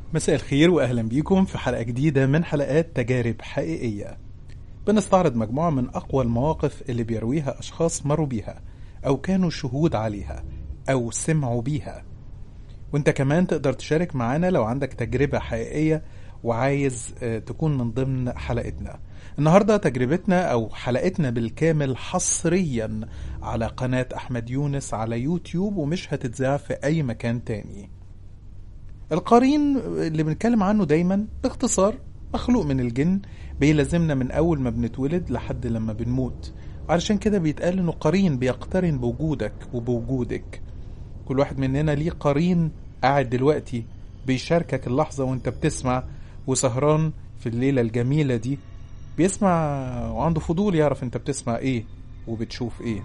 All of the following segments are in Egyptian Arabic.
مساء الخير واهلا بيكم في حلقه جديده من حلقات تجارب حقيقيه بنستعرض مجموعه من اقوى المواقف اللي بيرويها اشخاص مروا بيها او كانوا شهود عليها او سمعوا بيها وانت كمان تقدر تشارك معانا لو عندك تجربه حقيقيه وعايز آه، تكون من ضمن حلقتنا النهارده تجربتنا او حلقتنا بالكامل حصريا على قناه احمد يونس على يوتيوب ومش هتتذاع في اي مكان تاني القرين اللي بنتكلم عنه دايما باختصار مخلوق من الجن بيلازمنا من اول ما بنتولد لحد لما بنموت علشان كده بيتقال انه قرين بيقترن بوجودك وبوجودك كل واحد مننا ليه قرين قاعد دلوقتي بيشاركك اللحظة وانت بتسمع وسهران في الليلة الجميلة دي بيسمع وعنده فضول يعرف انت بتسمع ايه وبتشوف ايه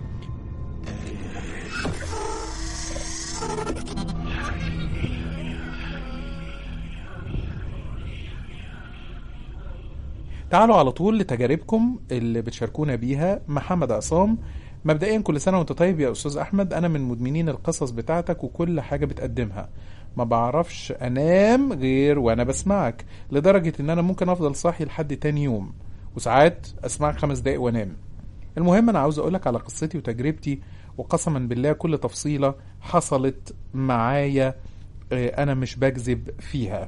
تعالوا على طول لتجاربكم اللي بتشاركونا بيها محمد عصام مبدئيا كل سنه وانت طيب يا استاذ احمد انا من مدمنين القصص بتاعتك وكل حاجه بتقدمها ما بعرفش انام غير وانا بسمعك لدرجه ان انا ممكن افضل صاحي لحد تاني يوم وساعات اسمعك خمس دقايق وانام المهم انا عاوز اقولك على قصتي وتجربتي وقسما بالله كل تفصيله حصلت معايا آه، انا مش بكذب فيها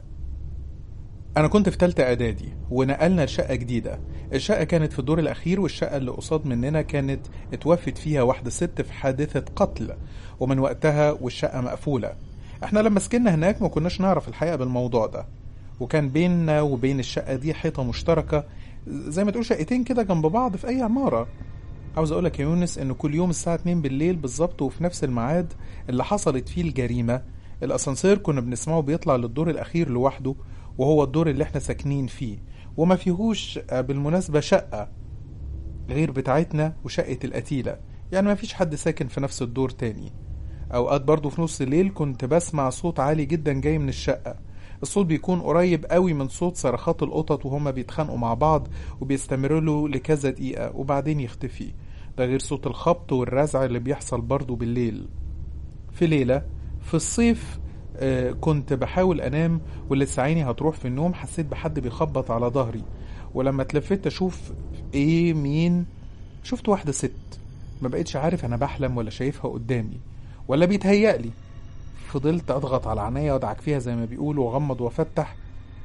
انا كنت في تالتة اعدادي ونقلنا لشقة جديدة الشقة كانت في الدور الاخير والشقة اللي قصاد مننا كانت اتوفت فيها واحدة ست في حادثة قتل ومن وقتها والشقة مقفولة احنا لما سكننا هناك ما كناش نعرف الحقيقة بالموضوع ده وكان بيننا وبين الشقة دي حيطة مشتركة زي ما تقول شقتين كده جنب بعض في اي عمارة عاوز اقولك يا يونس ان كل يوم الساعة 2 بالليل بالظبط وفي نفس الميعاد اللي حصلت فيه الجريمة الاسانسير كنا بنسمعه بيطلع للدور الاخير لوحده وهو الدور اللي احنا ساكنين فيه وما فيهوش آه، بالمناسبة شقة غير بتاعتنا وشقة القتيلة يعني ما فيش حد ساكن في نفس الدور تاني اوقات برضو في نص الليل كنت بسمع صوت عالي جدا جاي من الشقة الصوت بيكون قريب قوي من صوت صرخات القطط وهما بيتخانقوا مع بعض وبيستمروا له لكذا دقيقة وبعدين يختفي ده غير صوت الخبط والرزع اللي بيحصل برضو بالليل في ليلة في الصيف آه، كنت بحاول انام ولسه عيني هتروح في النوم حسيت بحد بيخبط على ظهري ولما اتلفت اشوف ايه مين شفت واحدة ست ما بقتش عارف انا بحلم ولا شايفها قدامي ولا بيتهيألي فضلت اضغط على عينيا وادعك فيها زي ما بيقولوا واغمض وافتح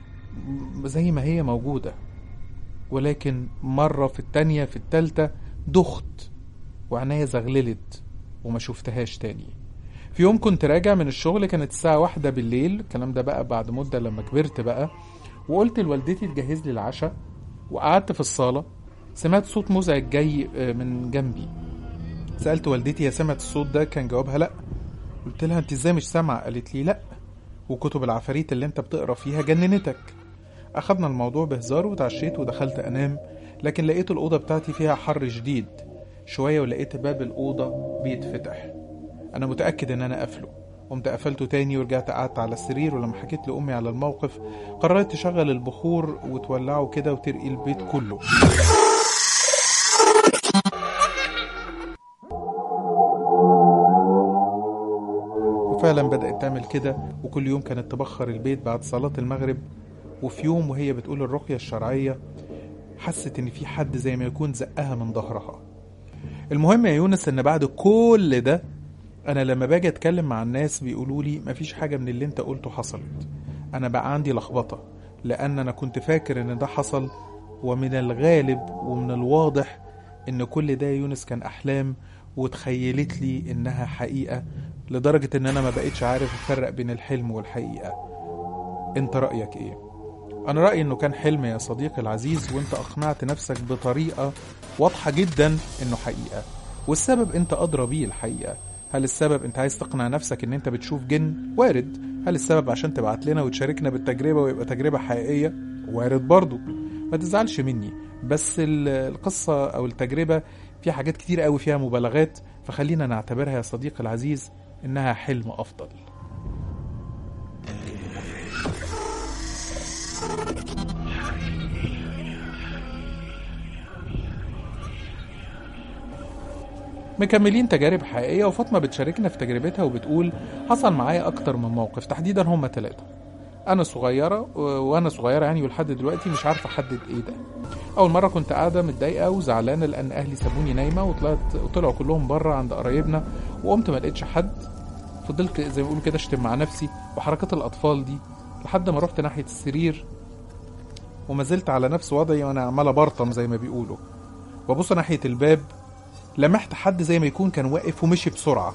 م- زي ما هي موجودة ولكن مرة في التانية في التالتة دخت وعينيا زغللت وما شفتهاش تاني في يوم كنت راجع من الشغل كانت الساعة واحدة بالليل الكلام ده بقى بعد مدة لما كبرت بقى وقلت لوالدتي تجهز لي العشاء وقعدت في الصالة سمعت صوت مزعج جاي آه، من جنبي سألت والدتي هي سمعت الصوت ده كان جوابها لأ قلت لها انت ازاي مش سامعة قالت لي لأ وكتب العفاريت اللي انت بتقرا فيها جننتك أخدنا الموضوع بهزار وتعشيت ودخلت أنام لكن لقيت الأوضة بتاعتي فيها حر شديد شوية ولقيت باب الأوضة بيتفتح انا متاكد ان انا قافله قمت قفلته تاني ورجعت قعدت على السرير ولما حكيت لامي على الموقف قررت تشغل البخور وتولعه كده وترقي البيت كله وفعلا بدأت تعمل كده وكل يوم كانت تبخر البيت بعد صلاة المغرب وفي يوم وهي بتقول الرقية الشرعية حست ان في حد زي ما يكون زقها من ظهرها المهم يا يونس ان بعد كل ده انا لما باجي اتكلم مع الناس بيقولوا لي مفيش حاجه من اللي انت قلته حصلت انا بقى عندي لخبطه لان انا كنت فاكر ان ده حصل ومن الغالب ومن الواضح ان كل ده يا يونس كان احلام وتخيلت لي انها حقيقه لدرجه ان انا ما بقتش عارف افرق بين الحلم والحقيقه انت رايك ايه انا رايي انه كان حلم يا صديقي العزيز وانت اقنعت نفسك بطريقه واضحه جدا انه حقيقه والسبب انت ادرى بيه الحقيقه هل السبب انت عايز تقنع نفسك ان انت بتشوف جن وارد هل السبب عشان تبعت لنا وتشاركنا بالتجربه ويبقى تجربه حقيقيه وارد برضو ما تزعلش مني بس ال- القصه او التجربه في حاجات كتير قوي فيها مبالغات فخلينا نعتبرها يا صديقي العزيز انها حلم افضل مكملين تجارب حقيقية وفاطمة بتشاركنا في تجربتها وبتقول حصل معايا أكتر من موقف تحديدا هما ثلاثة انا صغيره و- وانا صغيره يعني ولحد دلوقتي مش عارفه احدد ايه ده اول مره كنت قاعده متضايقه وزعلانه لان اهلي سابوني نايمه وطلعت وطلعوا كلهم بره عند قرايبنا وقمت ما لقيتش حد فضلت زي ما بيقولوا كده اشتم مع نفسي وحركات الاطفال دي لحد ما رحت ناحيه السرير وما زلت على نفس وضعي وانا عمال ابرطم زي ما بيقولوا وابص ناحيه الباب لمحت حد زي ما يكون كان واقف ومشي بسرعه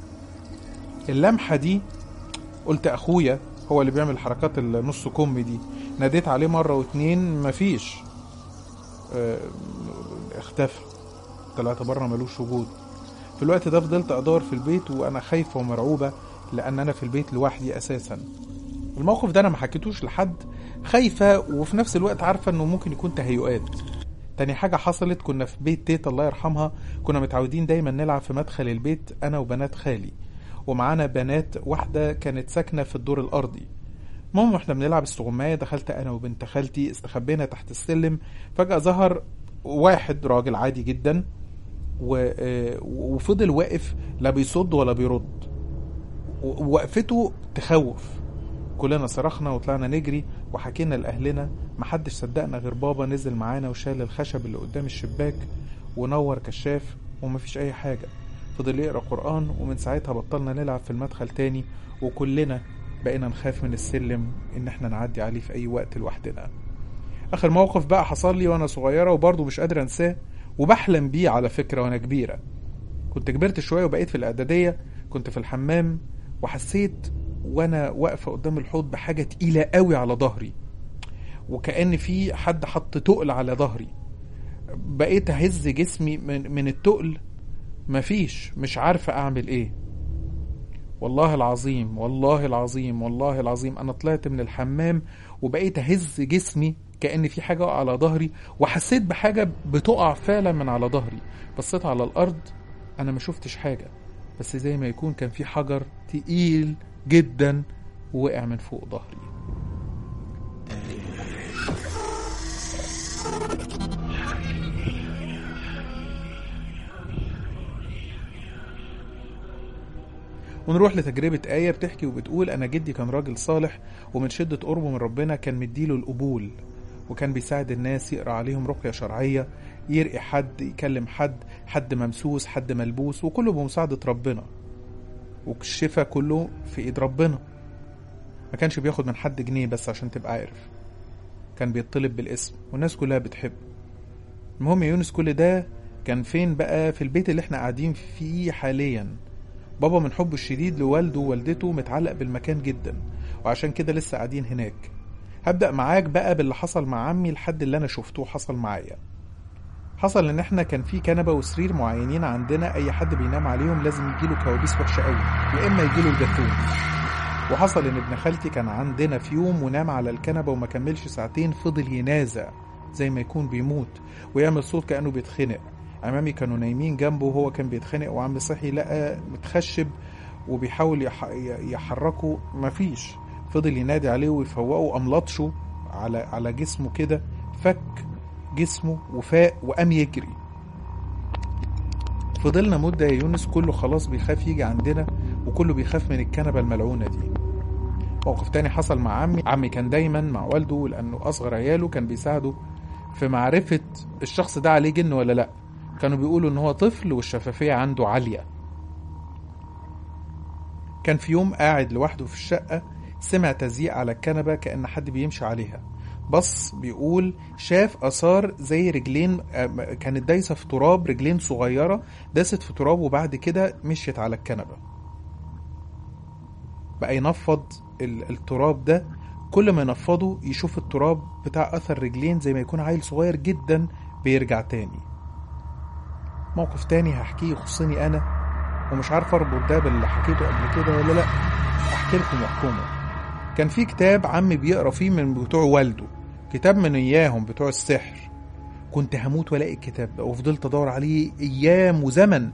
اللمحه دي قلت اخويا هو اللي بيعمل حركات النص كم دي ناديت عليه مره واتنين مفيش اه، اختفى طلعت بره ملوش وجود في الوقت ده فضلت ادور في البيت وانا خايفه ومرعوبه لان انا في البيت لوحدي اساسا الموقف ده انا ما حكيتوش لحد خايفه وفي نفس الوقت عارفه انه ممكن يكون تهيؤات تاني حاجة حصلت كنا في بيت تيتا الله يرحمها كنا متعودين دايما نلعب في مدخل البيت أنا وبنات خالي ومعانا بنات واحدة كانت ساكنة في الدور الأرضي المهم واحنا بنلعب استغماية دخلت أنا وبنت خالتي استخبينا تحت السلم فجأة ظهر واحد راجل عادي جدا و... آه، وفضل واقف لا بيصد ولا بيرد و- وقفته تخوف كلنا صرخنا وطلعنا نجري وحكينا لأهلنا محدش صدقنا غير بابا نزل معانا وشال الخشب اللي قدام الشباك ونور كشاف ومفيش أي حاجة فضل يقرأ قرآن ومن ساعتها بطلنا نلعب في المدخل تاني وكلنا بقينا نخاف من السلم إن احنا نعدي عليه في أي وقت لوحدنا آخر موقف بقى حصل لي وأنا صغيرة وبرضه مش قادر أنساه وبحلم بيه على فكرة وأنا كبيرة كنت كبرت شوية وبقيت في الإعدادية كنت في الحمام وحسيت وانا واقفه قدام الحوض بحاجه تقيله قوي على ظهري وكأن في حد حط تقل على ظهري بقيت اهز جسمي من من التقل مفيش مش عارفه اعمل ايه والله العظيم والله العظيم والله العظيم انا طلعت من الحمام وبقيت اهز جسمي كأن في حاجه على ظهري وحسيت بحاجه بتقع فعلا من على ظهري بصيت على الارض انا ما شفتش حاجه بس زي ما يكون كان في حجر تقيل جدا وقع من فوق ظهري ونروح لتجربة آية بتحكي وبتقول أنا جدي كان راجل صالح ومن شدة قربه من ربنا كان مديله القبول وكان بيساعد الناس يقرأ عليهم رقية شرعية يرقي حد يكلم حد حد ممسوس حد ملبوس وكله بمساعدة ربنا والشفا كله في ايد ربنا ما كانش بياخد من حد جنيه بس عشان تبقى عارف كان بيطلب بالاسم والناس كلها بتحب المهم يا يونس كل ده كان فين بقى في البيت اللي احنا قاعدين فيه حاليا بابا من حبه الشديد لوالده ووالدته متعلق بالمكان جدا وعشان كده لسه قاعدين هناك هبدأ معاك بقى باللي حصل مع عمي لحد اللي انا شفته حصل معايا حصل ان احنا كان في كنبه وسرير معينين عندنا اي حد بينام عليهم لازم يجيله كوابيس وحشه قوي يا اما يجيله الجاثوم وحصل ان ابن خالتي كان عندنا في يوم ونام على الكنبه وما كملش ساعتين فضل ينازع زي ما يكون بيموت ويعمل صوت كانه بيتخنق عمامي كانوا نايمين جنبه وهو كان بيتخنق وعم صحي لقى متخشب وبيحاول يح... يحركه مفيش فضل ينادي عليه ويفوقه وقام لطشه على على جسمه كده فك جسمه وفاق وقام يجري فضلنا مدة يا يونس كله خلاص بيخاف يجي عندنا وكله بيخاف من الكنبة الملعونة دي موقف تاني حصل مع عمي عمي كان دايما مع والده لأنه أصغر عياله كان بيساعده في معرفة الشخص ده عليه جن ولا لأ كانوا بيقولوا إن هو طفل والشفافية عنده عالية كان في يوم قاعد لوحده في الشقة سمع تزييق على الكنبة كأن حد بيمشي عليها بص بيقول شاف اثار زي رجلين آه، كانت دايسه في تراب رجلين صغيره داست في تراب وبعد كده مشيت على الكنبه بقى ينفض ال- التراب ده كل ما ينفضه يشوف التراب بتاع اثر رجلين زي ما يكون عيل صغير جدا بيرجع تاني موقف تاني هحكيه يخصني انا ومش عارف اربط ده باللي حكيته قبل كده ولا لا احكي لكم واحكموا كان في كتاب عمي بيقرا فيه من بتوع والده كتاب من اياهم بتوع السحر كنت هموت والاقي الكتاب ده وفضلت ادور عليه ايام وزمن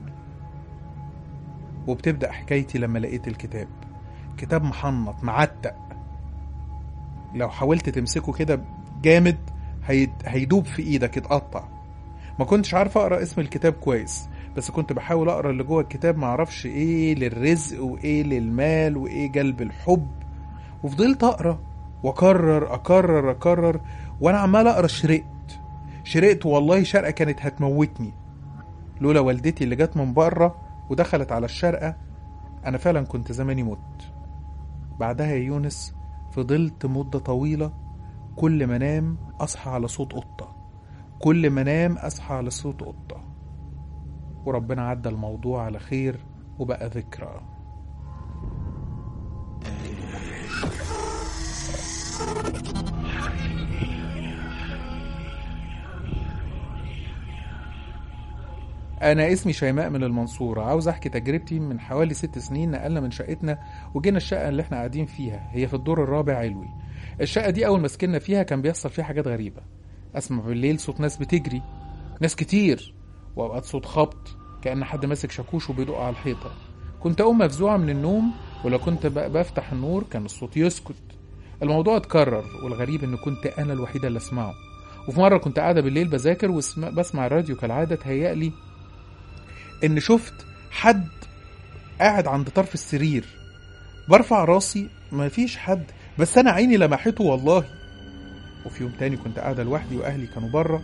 وبتبدا حكايتي لما لقيت الكتاب كتاب محنط معتق لو حاولت تمسكه كده جامد هيد... هيدوب في ايدك يتقطع ما كنتش عارف اقرا اسم الكتاب كويس بس كنت بحاول اقرا اللي جوه الكتاب معرفش ايه للرزق وايه للمال وايه جلب الحب وفضلت اقرا واكرر اكرر اكرر وانا عمال اقرا شرقت شرقت والله شرقه كانت هتموتني لولا والدتي اللي جت من بره ودخلت على الشرقه انا فعلا كنت زماني مت بعدها يا يونس فضلت مده طويله كل ما انام اصحى على صوت قطه كل ما انام اصحى على صوت قطه وربنا عدى الموضوع على خير وبقى ذكرى أنا اسمي شيماء من المنصورة عاوز أحكي تجربتي من حوالي ست سنين نقلنا من شقتنا وجينا الشقة اللي احنا قاعدين فيها هي في الدور الرابع علوي الشقة دي أول ما سكننا فيها كان بيحصل فيها حاجات غريبة أسمع بالليل صوت ناس بتجري ناس كتير وأوقات صوت خبط كأن حد ماسك شاكوش وبيدق على الحيطة كنت أقوم مفزوعة من النوم ولو كنت ب- بفتح النور كان الصوت يسكت الموضوع اتكرر والغريب إن كنت أنا الوحيدة اللي أسمعه وفي مرة كنت قاعدة بالليل بذاكر وبسمع الراديو كالعادة تهيألي ان شفت حد قاعد عند طرف السرير برفع راسي مفيش حد بس انا عيني لمحته والله وفي يوم تاني كنت قاعدة لوحدي واهلي كانوا بره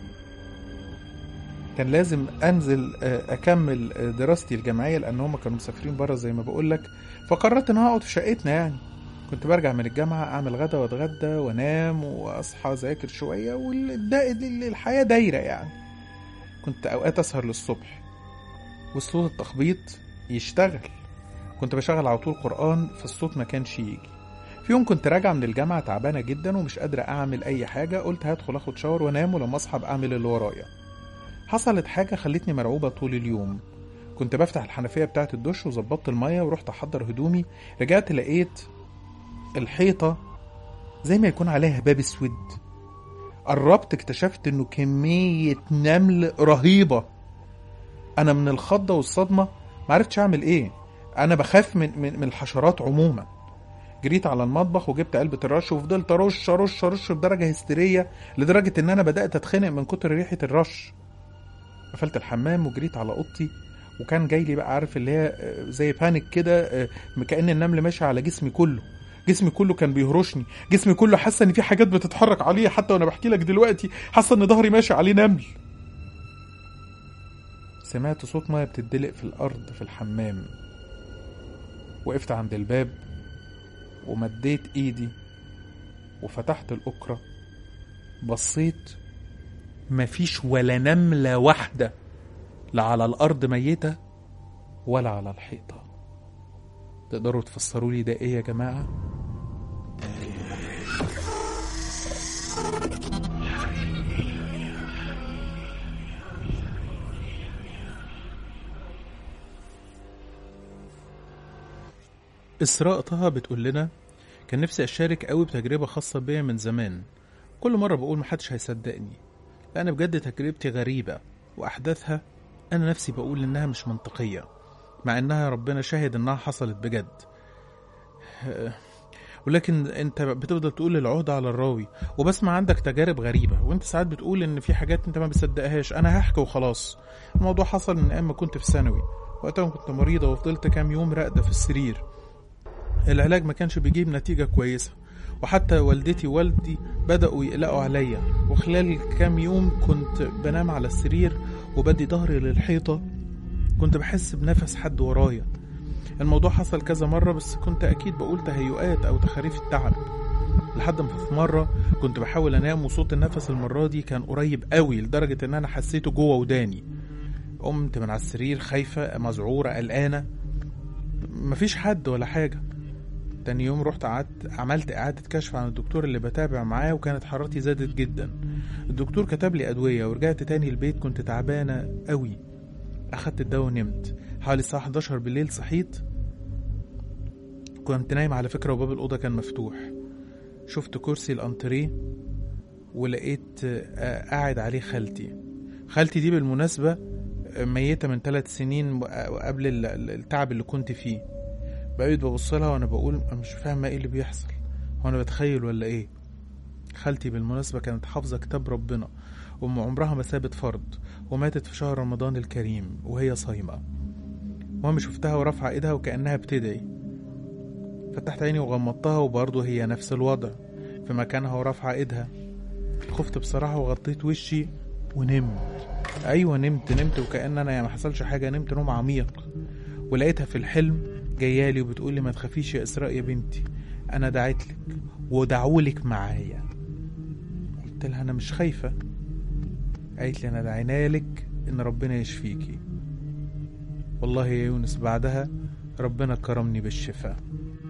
كان لازم انزل آه، اكمل آه، دراستي الجامعيه لان هم كانوا مسافرين بره زي ما بقول لك فقررت ان أنا اقعد في شقتنا يعني كنت برجع من الجامعه اعمل غدا واتغدى وانام واصحى اذاكر شويه والحياه دايره يعني كنت اوقات اسهر للصبح وصوت التخبيط يشتغل كنت بشغل على طول قرآن فالصوت ما كانش يجي في يوم كنت راجعة من الجامعة تعبانة جدا ومش قادرة أعمل أي حاجة قلت هدخل أخد شاور وأنام ولما أصحى أبقى أعمل اللي ورايا حصلت حاجة خلتني مرعوبة طول اليوم كنت بفتح الحنفية بتاعة الدش وظبطت المية ورحت أحضر هدومي رجعت لقيت الحيطة زي ما يكون عليها باب اسود قربت اكتشفت انه كمية نمل رهيبة انا من الخضه والصدمه معرفتش اعمل ايه انا بخاف من من, من الحشرات عموما جريت على المطبخ وجبت علبه الرش وفضلت ارش ارش ارش بدرجه هستيريه لدرجه ان انا بدات اتخنق من كتر ريحه الرش قفلت الحمام وجريت على اوضتي وكان جاي لي بقى عارف اللي هي آه، زي بانيك كده آه، كأن النمل ماشي على جسمي كله جسمي كله كان بيهرشني جسمي كله حاسه ان في حاجات بتتحرك عليه حتى وانا بحكي لك دلوقتي حاسه ان ظهري ماشي عليه نمل سمعت صوت ميه بتدلق في الارض في الحمام وقفت عند الباب ومديت ايدي وفتحت الاكرة بصيت مفيش ولا نملة واحدة لا على الارض ميتة ولا على الحيطة تقدروا تفسروا لي ده ايه يا جماعة إسراء طه بتقول لنا كان نفسي أشارك قوي بتجربة خاصة بيا من زمان كل مرة بقول محدش هيصدقني لأن بجد تجربتي غريبة وأحداثها أنا نفسي بقول إنها مش منطقية مع إنها ربنا شاهد إنها حصلت بجد ولكن انت بتفضل تقول العهدة على الراوي وبسمع عندك تجارب غريبة وانت ساعات بتقول ان في حاجات انت ما بتصدقهاش انا هحكي وخلاص الموضوع حصل من ايام ما كنت في ثانوي وقتها كنت مريضة وفضلت كام يوم راقدة في السرير العلاج ما كانش بيجيب نتيجة كويسة وحتى والدتي ووالدي بدأوا يقلقوا عليا وخلال كام يوم كنت بنام على السرير وبدي ظهري للحيطة كنت بحس بنفس حد ورايا الموضوع حصل كذا مرة بس كنت أكيد بقول تهيؤات أو تخاريف التعب لحد ما في مرة كنت بحاول أنام وصوت النفس المرة دي كان قريب قوي لدرجة إن أنا حسيته جوه وداني قمت من على السرير خايفة مذعورة قلقانة مفيش حد ولا حاجة تاني يوم رحت قعدت عملت إعادة كشف عن الدكتور اللي بتابع معاه وكانت حرارتي زادت جدا الدكتور كتب لي أدوية ورجعت تاني البيت كنت تعبانة قوي أخدت الدواء ونمت حوالي الساعة 11 بالليل صحيت كنت نايم على فكرة وباب الأوضة كان مفتوح شفت كرسي الأنتريه ولقيت آه، قاعد عليه خالتي خالتي دي بالمناسبة آه، ميتة من ثلاث سنين قبل ال- ال- التعب اللي كنت فيه بقيت ببص لها وانا بقول أنا مش فاهمة ايه اللي بيحصل هو انا بتخيل ولا ايه خالتي بالمناسبة كانت حافظة كتاب ربنا وأم عمرها ما سابت فرض وماتت في شهر رمضان الكريم وهي صايمة المهم شفتها ورافعة ايدها وكأنها بتدعي فتحت عيني وغمضتها وبرضه هي نفس الوضع في مكانها ورافعة ايدها خفت بصراحة وغطيت وشي ونمت ايوه نمت نمت وكأن انا ما حصلش حاجة نمت نوم عميق ولقيتها في الحلم جايالي وبتقولي ما تخافيش يا اسراء يا بنتي انا دعيتلك ودعولك معايا قلت لها انا مش خايفة قالت لي انا دعينالك ان ربنا يشفيكي والله يا يونس بعدها ربنا كرمني بالشفاء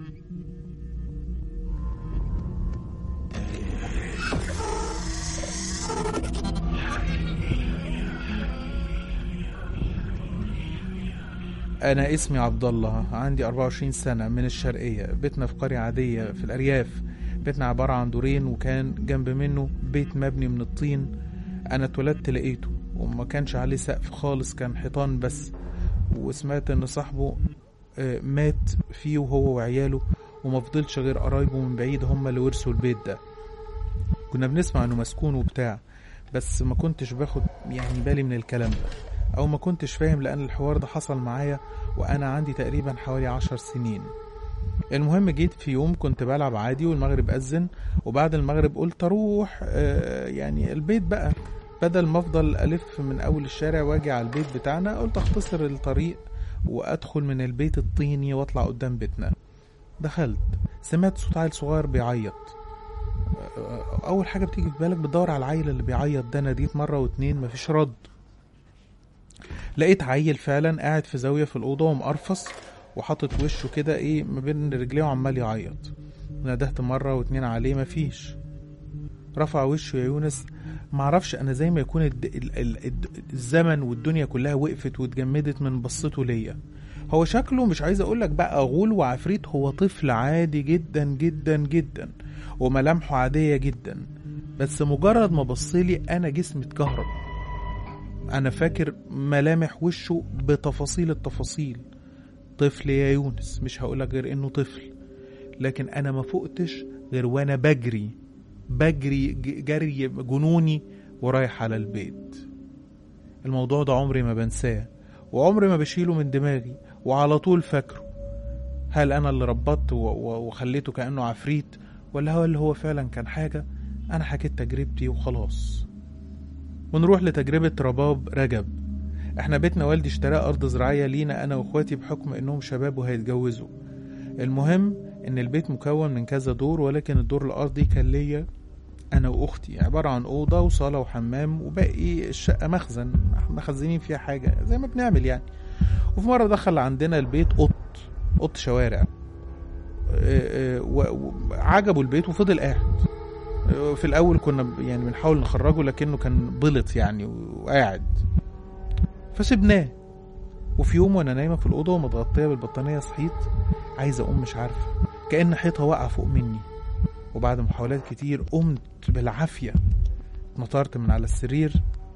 أنا اسمي عبد الله عندي 24 سنة من الشرقية بيتنا في قرية عادية في الأرياف بيتنا عبارة عن دورين وكان جنب منه بيت مبني من الطين أنا اتولدت لقيته وما كانش عليه سقف خالص كان حيطان بس وسمعت إن صاحبه آه، مات فيه وهو وعياله وما فضلش غير قرايبه من بعيد هم اللي ورثوا البيت ده كنا بنسمع انه مسكون وبتاع بس ما كنتش باخد يعني بالي من الكلام ده او ما كنتش فاهم لان الحوار ده حصل معايا وانا عندي تقريبا حوالي عشر سنين المهم جيت في يوم كنت بلعب عادي والمغرب أذن وبعد المغرب قلت أروح آه، يعني البيت بقى بدل ما أفضل ألف من أول الشارع وأجي على البيت بتاعنا قلت أختصر الطريق وأدخل من البيت الطيني وأطلع قدام بيتنا دخلت سمعت صوت عيل صغير بيعيط آه، أول حاجة بتيجي في بالك بتدور على العيل اللي بيعيط ده ناديت مرة واتنين مفيش رد لقيت عيل فعلا قاعد في زاوية في الأوضة ومقرفص وحاطط وشه كده ايه ما بين رجليه وعمال يعيط ندهت مرة واتنين عليه مفيش رفع وشه يا يونس معرفش انا زي ما يكون الد... ال... ال... الد- الزمن والدنيا كلها وقفت واتجمدت من بصته ليا هو شكله مش عايز اقولك بقى غول وعفريت هو طفل عادي جدا جدا جدا وملامحه عادية جدا بس مجرد ما بصلي انا جسمي اتكهرب انا فاكر ملامح وشه بتفاصيل التفاصيل طفل يا يونس مش هقولك غير انه طفل لكن انا ما فقتش غير وانا بجري بجري ج- جري جنوني ورايح على البيت الموضوع ده عمري ما بنساه وعمري ما بشيله من دماغي وعلى طول فاكره هل انا اللي ربطت و- و- وخليته كانه عفريت ولا هو اللي هو فعلا كان حاجه انا حكيت تجربتي وخلاص ونروح لتجربه رباب رجب احنا بيتنا والدي اشتراه ارض زراعيه لينا انا واخواتي بحكم انهم شباب وهيتجوزوا المهم ان البيت مكون من كذا دور ولكن الدور الارضي كان ليا انا واختي عباره عن اوضه وصاله وحمام وباقي الشقه مخزن مخزنين فيها حاجه زي ما بنعمل يعني وفي مره دخل عندنا البيت قط قط شوارع اه، اه، و- وعجبه البيت وفضل قاعد اه، في الاول كنا ب- يعني بنحاول نخرجه لكنه كان بلط يعني وقاعد فسبناه وفي يوم وانا نايمه في الاوضه ومتغطيه بالبطانيه صحيت عايزه اقوم مش عارفه كأن حيطه واقعه فوق مني وبعد محاولات كتير قمت بالعافيه نطرت من على السرير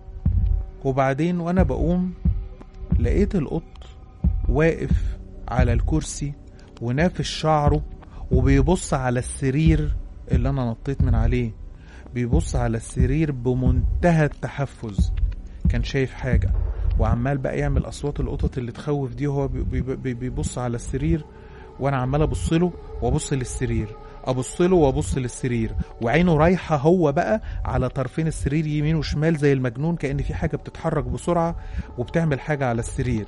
وبعدين وانا بقوم لقيت القط واقف على الكرسي ونافش شعره وبيبص على السرير اللي انا نطيت من عليه بيبص على السرير بمنتهى التحفز كان شايف حاجه وعمال بقى يعمل اصوات القطط اللي تخوف دي وهو بي- بي- بي- بيبص على السرير وانا عمال ابص له وابص للسرير ابص له وابص للسرير وعينه رايحه هو بقى على طرفين السرير يمين وشمال زي المجنون كان في حاجه بتتحرك بسرعه وبتعمل حاجه على السرير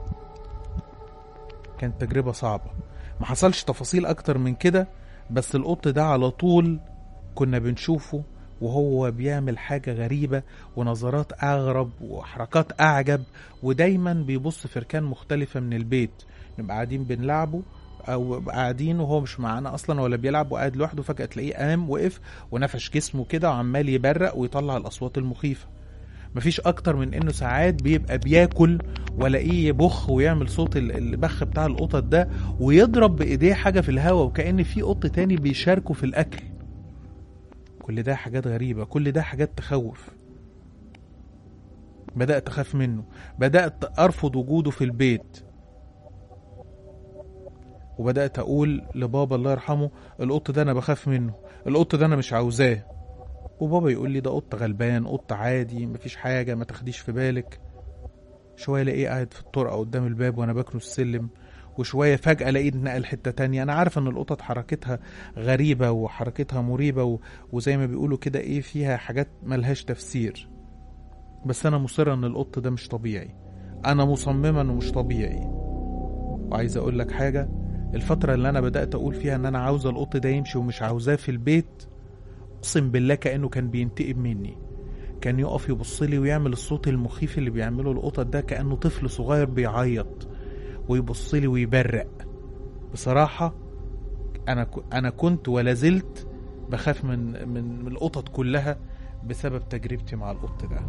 كانت تجربه صعبه ما حصلش تفاصيل اكتر من كده بس القط ده على طول كنا بنشوفه وهو بيعمل حاجة غريبة ونظرات أغرب وحركات أعجب ودايما بيبص في ركان مختلفة من البيت نبقى قاعدين بنلعبه أو قاعدين وهو مش معانا أصلا ولا بيلعب وقاعد لوحده فجأة تلاقيه قام وقف ونفش جسمه كده وعمال يبرق ويطلع الأصوات المخيفة مفيش أكتر من إنه ساعات بيبقى بياكل ولاقيه يبخ ويعمل صوت ال- البخ بتاع القطط ده ويضرب بإيديه حاجة في الهواء وكأن في قط تاني بيشاركه في الأكل كل ده حاجات غريبة كل ده حاجات تخوف بدأت أخاف منه بدأت أرفض وجوده في البيت وبدأت أقول لبابا الله يرحمه القط ده أنا بخاف منه القط ده أنا مش عاوزاه وبابا يقول لي ده قط غلبان قط عادي مفيش حاجة ما تاخديش في بالك شوية الاقيه قاعد في الطرقة قدام الباب وانا باكله السلم وشوية فجأة الاقيه نقل حتة تانية انا عارف ان القطط حركتها غريبة وحركتها مريبة و... وزي ما بيقولوا كده ايه فيها حاجات ملهاش تفسير بس انا مصرة ان القط ده مش طبيعي انا مصممة انه مش طبيعي وعايز اقول لك حاجة الفترة اللي انا بدأت اقول فيها ان انا عاوزة القط ده يمشي ومش عاوزاه في البيت اقسم بالله كأنه كان بينتقم مني كان يقف يبص لي ويعمل الصوت المخيف اللي بيعمله القطط ده كأنه طفل صغير بيعيط ويبص لي ويبرق بصراحة أنا ك- أنا كنت ولا زلت بخاف من من من القطط كلها بسبب تجربتي مع القط ده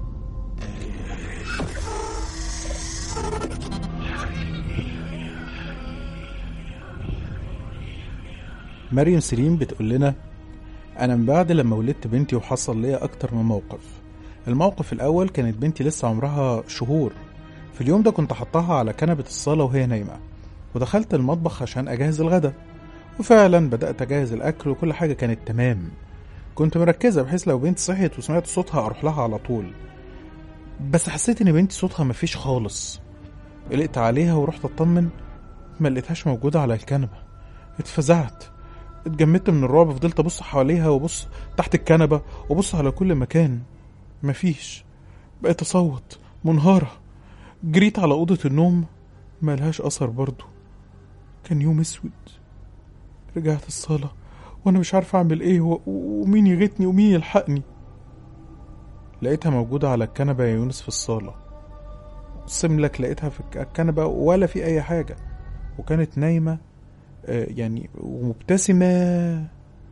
مريم سليم بتقول لنا أنا من بعد لما ولدت بنتي وحصل ليا أكتر من موقف الموقف الأول كانت بنتي لسه عمرها شهور في اليوم ده كنت حطها على كنبة الصالة وهي نايمة ودخلت المطبخ عشان أجهز الغدا وفعلا بدأت أجهز الأكل وكل حاجة كانت تمام كنت مركزة بحيث لو بنتي صحيت وسمعت صوتها أروح لها على طول بس حسيت إن بنتي صوتها مفيش خالص قلقت عليها ورحت أطمن ما لقيتهاش موجودة على الكنبة اتفزعت اتجمدت من الرعب فضلت ابص حواليها وابص تحت الكنبه وابص على كل مكان مفيش بقيت اصوت منهاره جريت على اوضه النوم ملهاش اثر برضه كان يوم اسود رجعت الصاله وانا مش عارف اعمل ايه و... ومين يغيتني ومين يلحقني لقيتها موجوده على الكنبه يا يونس في الصاله اقسم لك لقيتها في الكنبه ولا في اي حاجه وكانت نايمه آه، يعني ومبتسمة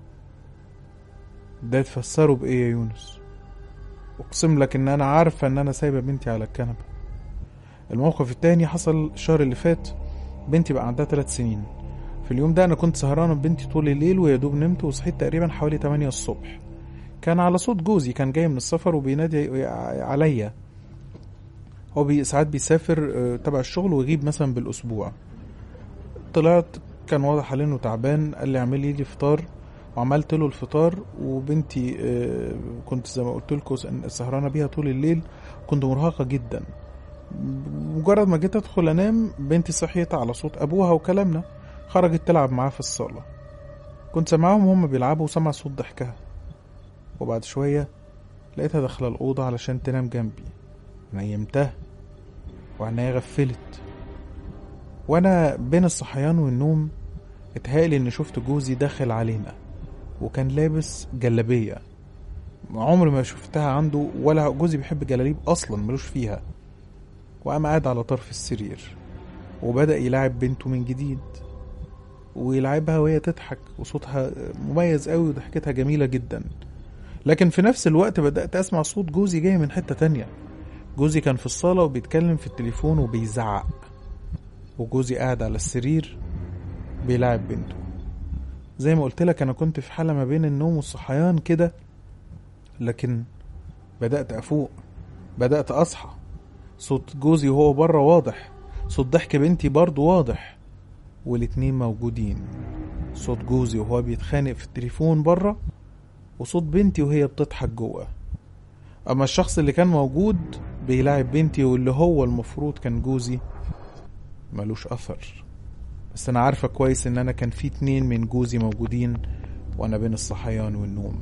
ده تفسره بإيه يا يونس أقسم لك إن أنا عارفة إن أنا سايبة بنتي على الكنبة الموقف التاني حصل الشهر اللي فات بنتي بقى عندها ثلاث سنين في اليوم ده أنا كنت سهرانة ببنتي طول الليل ويا دوب نمت وصحيت تقريبا حوالي 8 الصبح كان على صوت جوزي كان جاي من السفر وبينادي عليا هو بي ساعات بيسافر آه، تبع الشغل ويغيب مثلا بالأسبوع طلعت كان واضح عليه انه تعبان قال لي اعملي لي فطار وعملت له الفطار وبنتي آه، كنت زي ما قلت لكم سهرانه بيها طول الليل كنت مرهقه جدا مجرد ما جيت ادخل انام بنتي صحيت على صوت ابوها وكلامنا خرجت تلعب معاه في الصاله كنت سامعاهم هما بيلعبوا وسمع صوت ضحكها وبعد شويه لقيتها داخله الاوضه علشان تنام جنبي نيمتها وعينيا غفلت وانا بين الصحيان والنوم اتهيألي اني شفت جوزي داخل علينا وكان لابس جلابية عمري ما شفتها عنده ولا جوزي بيحب جلاليب اصلا ملوش فيها وقام قاعد على طرف السرير وبدأ يلعب بنته من جديد ويلعبها وهي تضحك وصوتها مميز قوي وضحكتها جميلة جدا لكن في نفس الوقت بدأت أسمع صوت جوزي جاي من حتة تانية جوزي كان في الصالة وبيتكلم في التليفون وبيزعق وجوزي قاعد على السرير بيلعب بنته زي ما قلت لك انا كنت في حاله ما بين النوم والصحيان كده لكن بدات افوق بدات اصحى صوت جوزي وهو بره واضح صوت ضحك بنتي برضه واضح والاتنين موجودين صوت جوزي وهو بيتخانق في التليفون بره وصوت بنتي وهي بتضحك جوه اما الشخص اللي كان موجود بيلاعب بنتي واللي هو المفروض كان جوزي ملوش اثر بس انا عارفه كويس ان انا كان في اتنين من جوزي موجودين وانا بين الصحيان والنوم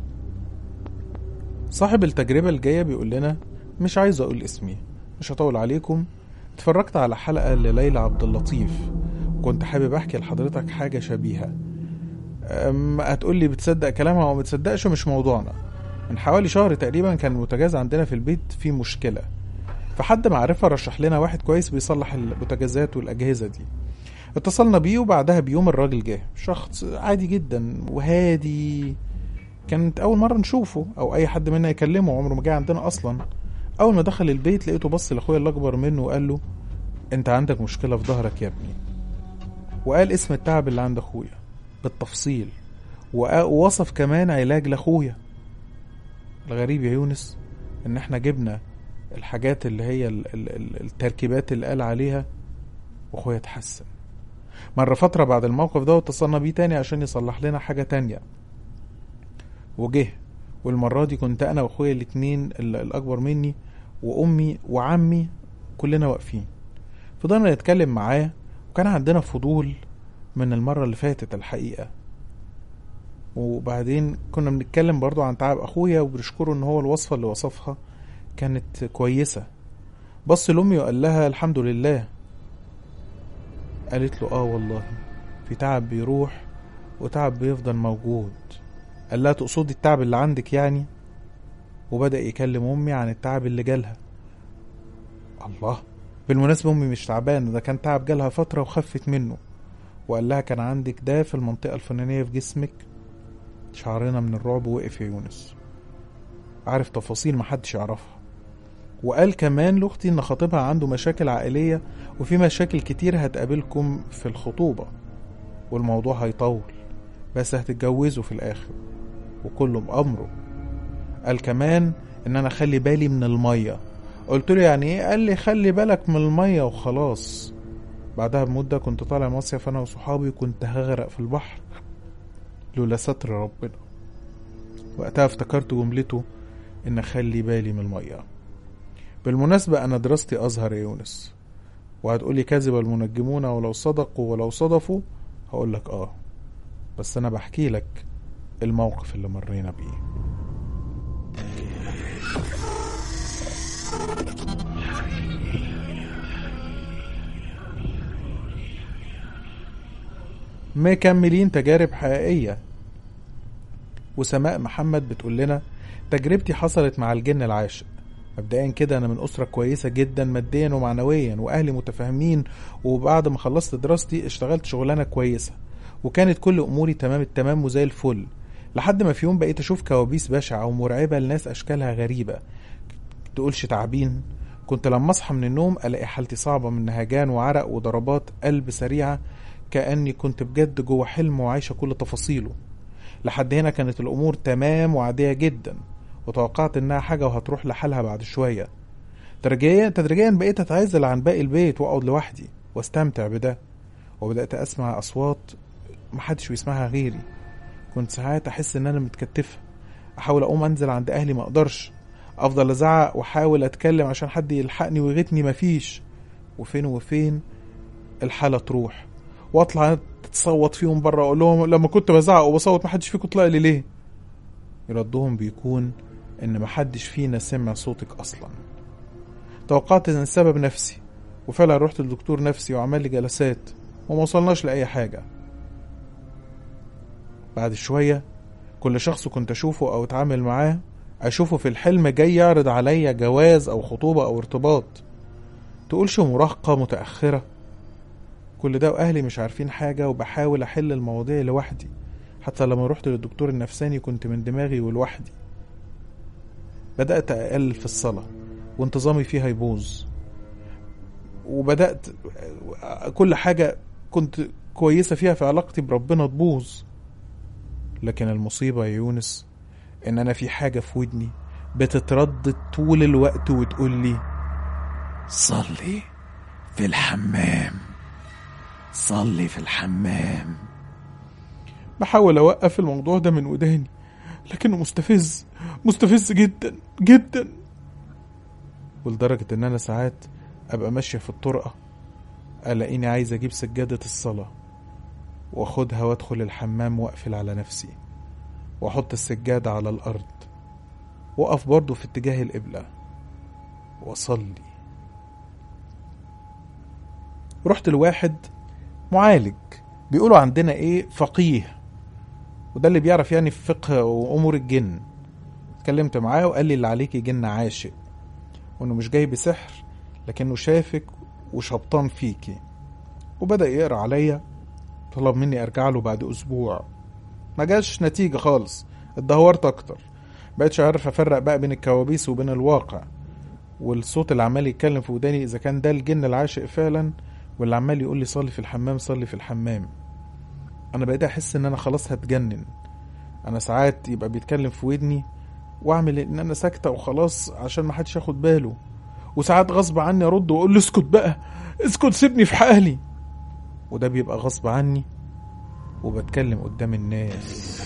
صاحب التجربه الجايه بيقول لنا مش عايز اقول اسمي مش هطول عليكم اتفرجت على حلقه لليلى عبد اللطيف كنت حابب احكي لحضرتك حاجه شبيهه أم هتقول لي بتصدق كلامها او ما بتصدقش مش موضوعنا من حوالي شهر تقريبا كان البوتاجاز عندنا في البيت فيه مشكله فحد معرفة رشح لنا واحد كويس بيصلح البوتاجازات والأجهزة دي اتصلنا بيه وبعدها بيوم الراجل جه شخص عادي جدا وهادي كانت أول مرة نشوفه أو أي حد منا يكلمه عمره ما جه عندنا أصلا أول ما دخل البيت لقيته بص لأخويا اللي أكبر منه وقال له أنت عندك مشكلة في ظهرك يا ابني وقال اسم التعب اللي عند أخويا بالتفصيل ووصف كمان علاج لأخويا الغريب يا يونس إن احنا جبنا الحاجات اللي هي ال- ال- ال- التركيبات اللي قال عليها واخويا اتحسن مرة فترة بعد الموقف ده اتصلنا بيه تاني عشان يصلح لنا حاجة تانية وجه والمرة دي كنت أنا وأخويا الاتنين ال- الأكبر مني وأمي وعمي كلنا واقفين فضلنا نتكلم معاه وكان عندنا فضول من المرة اللي فاتت الحقيقة وبعدين كنا بنتكلم برضو عن تعب أخويا وبنشكره إن هو الوصفة اللي وصفها كانت كويسة بص لأمي وقال لها الحمد لله قالت له آه والله في تعب بيروح وتعب بيفضل موجود قال لها تقصدي التعب اللي عندك يعني وبدأ يكلم أمي عن التعب اللي جالها الله بالمناسبة أمي مش تعبانة ده كان تعب جالها فترة وخفت منه وقال لها كان عندك ده في المنطقة الفلانية في جسمك شعرنا من الرعب وقف يا يونس عارف تفاصيل محدش يعرفها وقال كمان لاختي ان خطيبها عنده مشاكل عائلية وفي مشاكل كتير هتقابلكم في الخطوبة والموضوع هيطول بس هتتجوزوا في الاخر وكله بأمره قال كمان ان انا اخلي بالي من المية قلت له يعني ايه قال لي خلي بالك من المية وخلاص بعدها بمدة كنت طالع مصيف انا وصحابي وكنت هغرق في البحر لولا ستر ربنا وقتها افتكرت جملته ان اخلي بالي من المية بالمناسبة انا دراستي ازهر يا يونس وهتقولي كذب المنجمون ولو صدقوا ولو صدفوا هقولك اه بس انا بحكي لك الموقف اللي مرينا بيه مكملين تجارب حقيقية وسماء محمد بتقول لنا تجربتي حصلت مع الجن العاشق مبدئيا كده انا من اسره كويسه جدا ماديا ومعنويا واهلي متفاهمين وبعد ما خلصت دراستي اشتغلت شغلانه كويسه وكانت كل اموري تمام التمام وزي الفل لحد ما في يوم بقيت اشوف كوابيس بشعه ومرعبه لناس اشكالها غريبه تقولش تعبين كنت لما اصحى من النوم الاقي حالتي صعبه من نهجان وعرق وضربات قلب سريعه كاني كنت بجد جوه حلم وعايشه كل تفاصيله لحد هنا كانت الامور تمام وعاديه جدا وتوقعت انها حاجه وهتروح لحالها بعد شويه تدريجيا تدريجيا بقيت اتعزل عن باقي البيت واقعد لوحدي واستمتع بده وبدات اسمع اصوات محدش بيسمعها غيري كنت ساعات احس ان انا متكتفه احاول اقوم انزل عند اهلي ما اقدرش افضل ازعق واحاول اتكلم عشان حد يلحقني ويغيثني مفيش وفين وفين الحاله تروح واطلع تصوت فيهم بره اقول لهم لما كنت بزعق وبصوت محدش فيكم طلع لي ليه ردهم بيكون ان محدش فينا سمع صوتك اصلا توقعت ان السبب نفسي وفعلا رحت لدكتور نفسي وعمل لي جلسات وما وصلناش لاي حاجه بعد شويه كل شخص كنت اشوفه او اتعامل معاه اشوفه في الحلم جاي يعرض عليا جواز او خطوبه او ارتباط تقولش مراهقه متاخره كل ده واهلي مش عارفين حاجه وبحاول احل المواضيع لوحدي حتى لما رحت للدكتور النفساني كنت من دماغي ولوحدي بدأت أقل في الصلاة وانتظامي فيها يبوظ وبدأت كل حاجة كنت كويسة فيها في علاقتي بربنا تبوظ لكن المصيبة يا يونس إن أنا في حاجة في ودني بتتردد طول الوقت وتقول لي صلي في الحمام صلي في الحمام بحاول أوقف الموضوع ده من وداني لكنه مستفز مستفز جدا جدا ولدرجة إن أنا ساعات أبقى ماشية في الطرقة ألاقيني عايز أجيب سجادة الصلاة وأخدها وأدخل الحمام وأقفل على نفسي وأحط السجادة على الأرض وأقف برضه في اتجاه القبلة وأصلي رحت لواحد معالج بيقولوا عندنا ايه فقيه وده اللي بيعرف يعني في فقه وامور الجن اتكلمت معاه وقال لي اللي عليكي جن عاشق وانه مش جاي بسحر لكنه شافك وشبطان فيكي وبدا يقرا عليا طلب مني ارجع له بعد اسبوع ما جاش نتيجه خالص اتدهورت اكتر بقتش عارف افرق بقى بين الكوابيس وبين الواقع والصوت اللي عمال يتكلم في وداني اذا كان ده الجن العاشق فعلا واللي عمال يقول لي صلي في الحمام صلي في الحمام انا بقيت احس ان انا خلاص هتجنن انا ساعات يبقى بيتكلم في ودني واعمل ان انا ساكته وخلاص عشان ما حدش ياخد باله وساعات غصب عني ارد واقول له اسكت بقى اسكت سيبني في حالي وده بيبقى غصب عني وبتكلم قدام الناس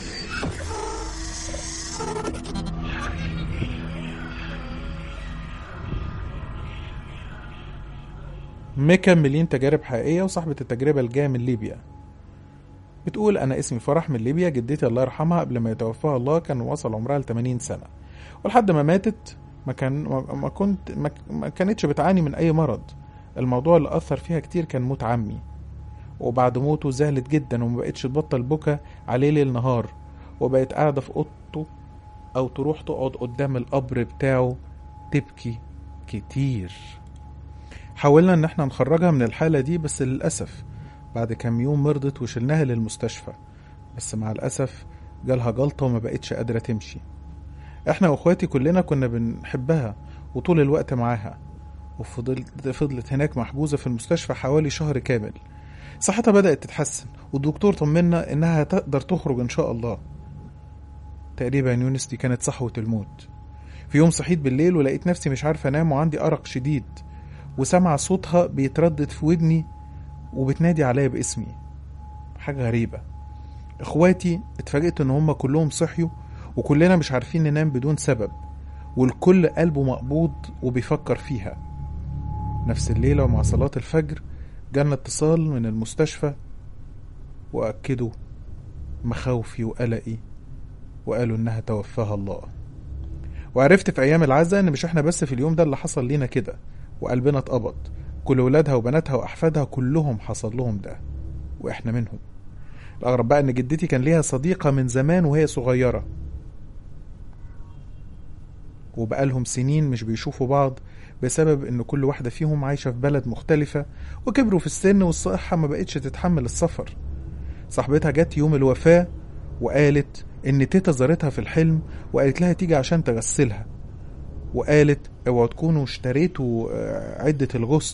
مكملين تجارب حقيقية وصاحبة التجربة الجاية من ليبيا بتقول أنا اسمي فرح من ليبيا جدتي الله يرحمها قبل ما يتوفاها الله كان وصل عمرها ل 80 سنة ولحد ما ماتت ما كان ما ما كنت ما, ما كانتش بتعاني من أي مرض الموضوع اللي أثر فيها كتير كان موت عمي وبعد موته زهلت جدا وما بقتش تبطل بكى عليه ليل نهار وبقت قاعدة في أوضته أو تروح تقعد قدام القبر بتاعه تبكي كتير حاولنا ان احنا نخرجها من الحالة دي بس للأسف بعد كام يوم مرضت وشلناها للمستشفى بس مع الأسف جالها جلطة وما بقتش قادرة تمشي احنا واخواتي كلنا كنا بنحبها وطول الوقت معاها وفضلت فضلت هناك محجوزة في المستشفى حوالي شهر كامل صحتها بدأت تتحسن والدكتور طمنا إنها هتقدر تخرج إن شاء الله تقريبا يونس دي كانت صحوة الموت في يوم صحيت بالليل ولقيت نفسي مش عارفة أنام وعندي أرق شديد وسمع صوتها بيتردد في ودني وبتنادي عليا باسمي حاجة غريبة اخواتي اتفاجئت ان هم كلهم صحيوا وكلنا مش عارفين ننام بدون سبب والكل قلبه مقبوض وبيفكر فيها نفس الليلة ومع صلاة الفجر جالنا اتصال من المستشفى وأكدوا مخاوفي وقلقي وقالوا إنها توفاها الله وعرفت في أيام العزة إن مش إحنا بس في اليوم ده اللي حصل لينا كده وقلبنا اتقبض كل ولادها وبناتها وأحفادها كلهم حصل لهم ده وإحنا منهم الأغرب بقى إن جدتي كان ليها صديقة من زمان وهي صغيرة وبقالهم سنين مش بيشوفوا بعض بسبب إن كل واحدة فيهم عايشة في بلد مختلفة وكبروا في السن والصحة ما بقتش تتحمل السفر صاحبتها جت يوم الوفاة وقالت إن تيتا زارتها في الحلم وقالت لها تيجي عشان تغسلها وقالت اوعوا تكونوا اشتريتوا آه، عدة الغسل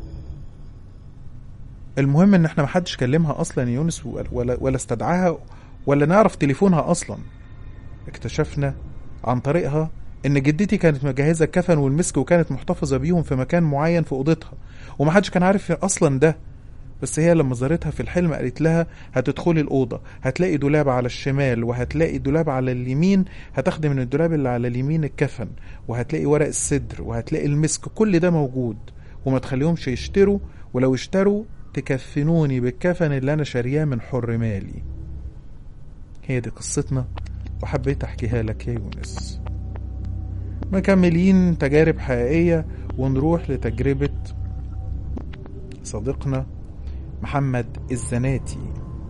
المهم ان احنا محدش كلمها اصلا يا يونس ولا, ولا استدعاها ولا نعرف تليفونها اصلا اكتشفنا عن طريقها ان جدتي كانت مجهزه الكفن والمسك وكانت محتفظه بيهم في مكان معين في اوضتها ومحدش كان عارف اصلا ده بس هي لما زارتها في الحلم قالت لها هتدخلي الأوضة هتلاقي دولاب على الشمال وهتلاقي دولاب على اليمين هتاخدي من الدولاب اللي على اليمين الكفن وهتلاقي ورق الصدر وهتلاقي المسك كل ده موجود وما تخليهمش يشتروا ولو اشتروا تكفنوني بالكفن اللي أنا شارياه من حر مالي هي دي قصتنا وحبيت أحكيها لك يا يونس مكملين تجارب حقيقية ونروح لتجربة صديقنا محمد الزناتي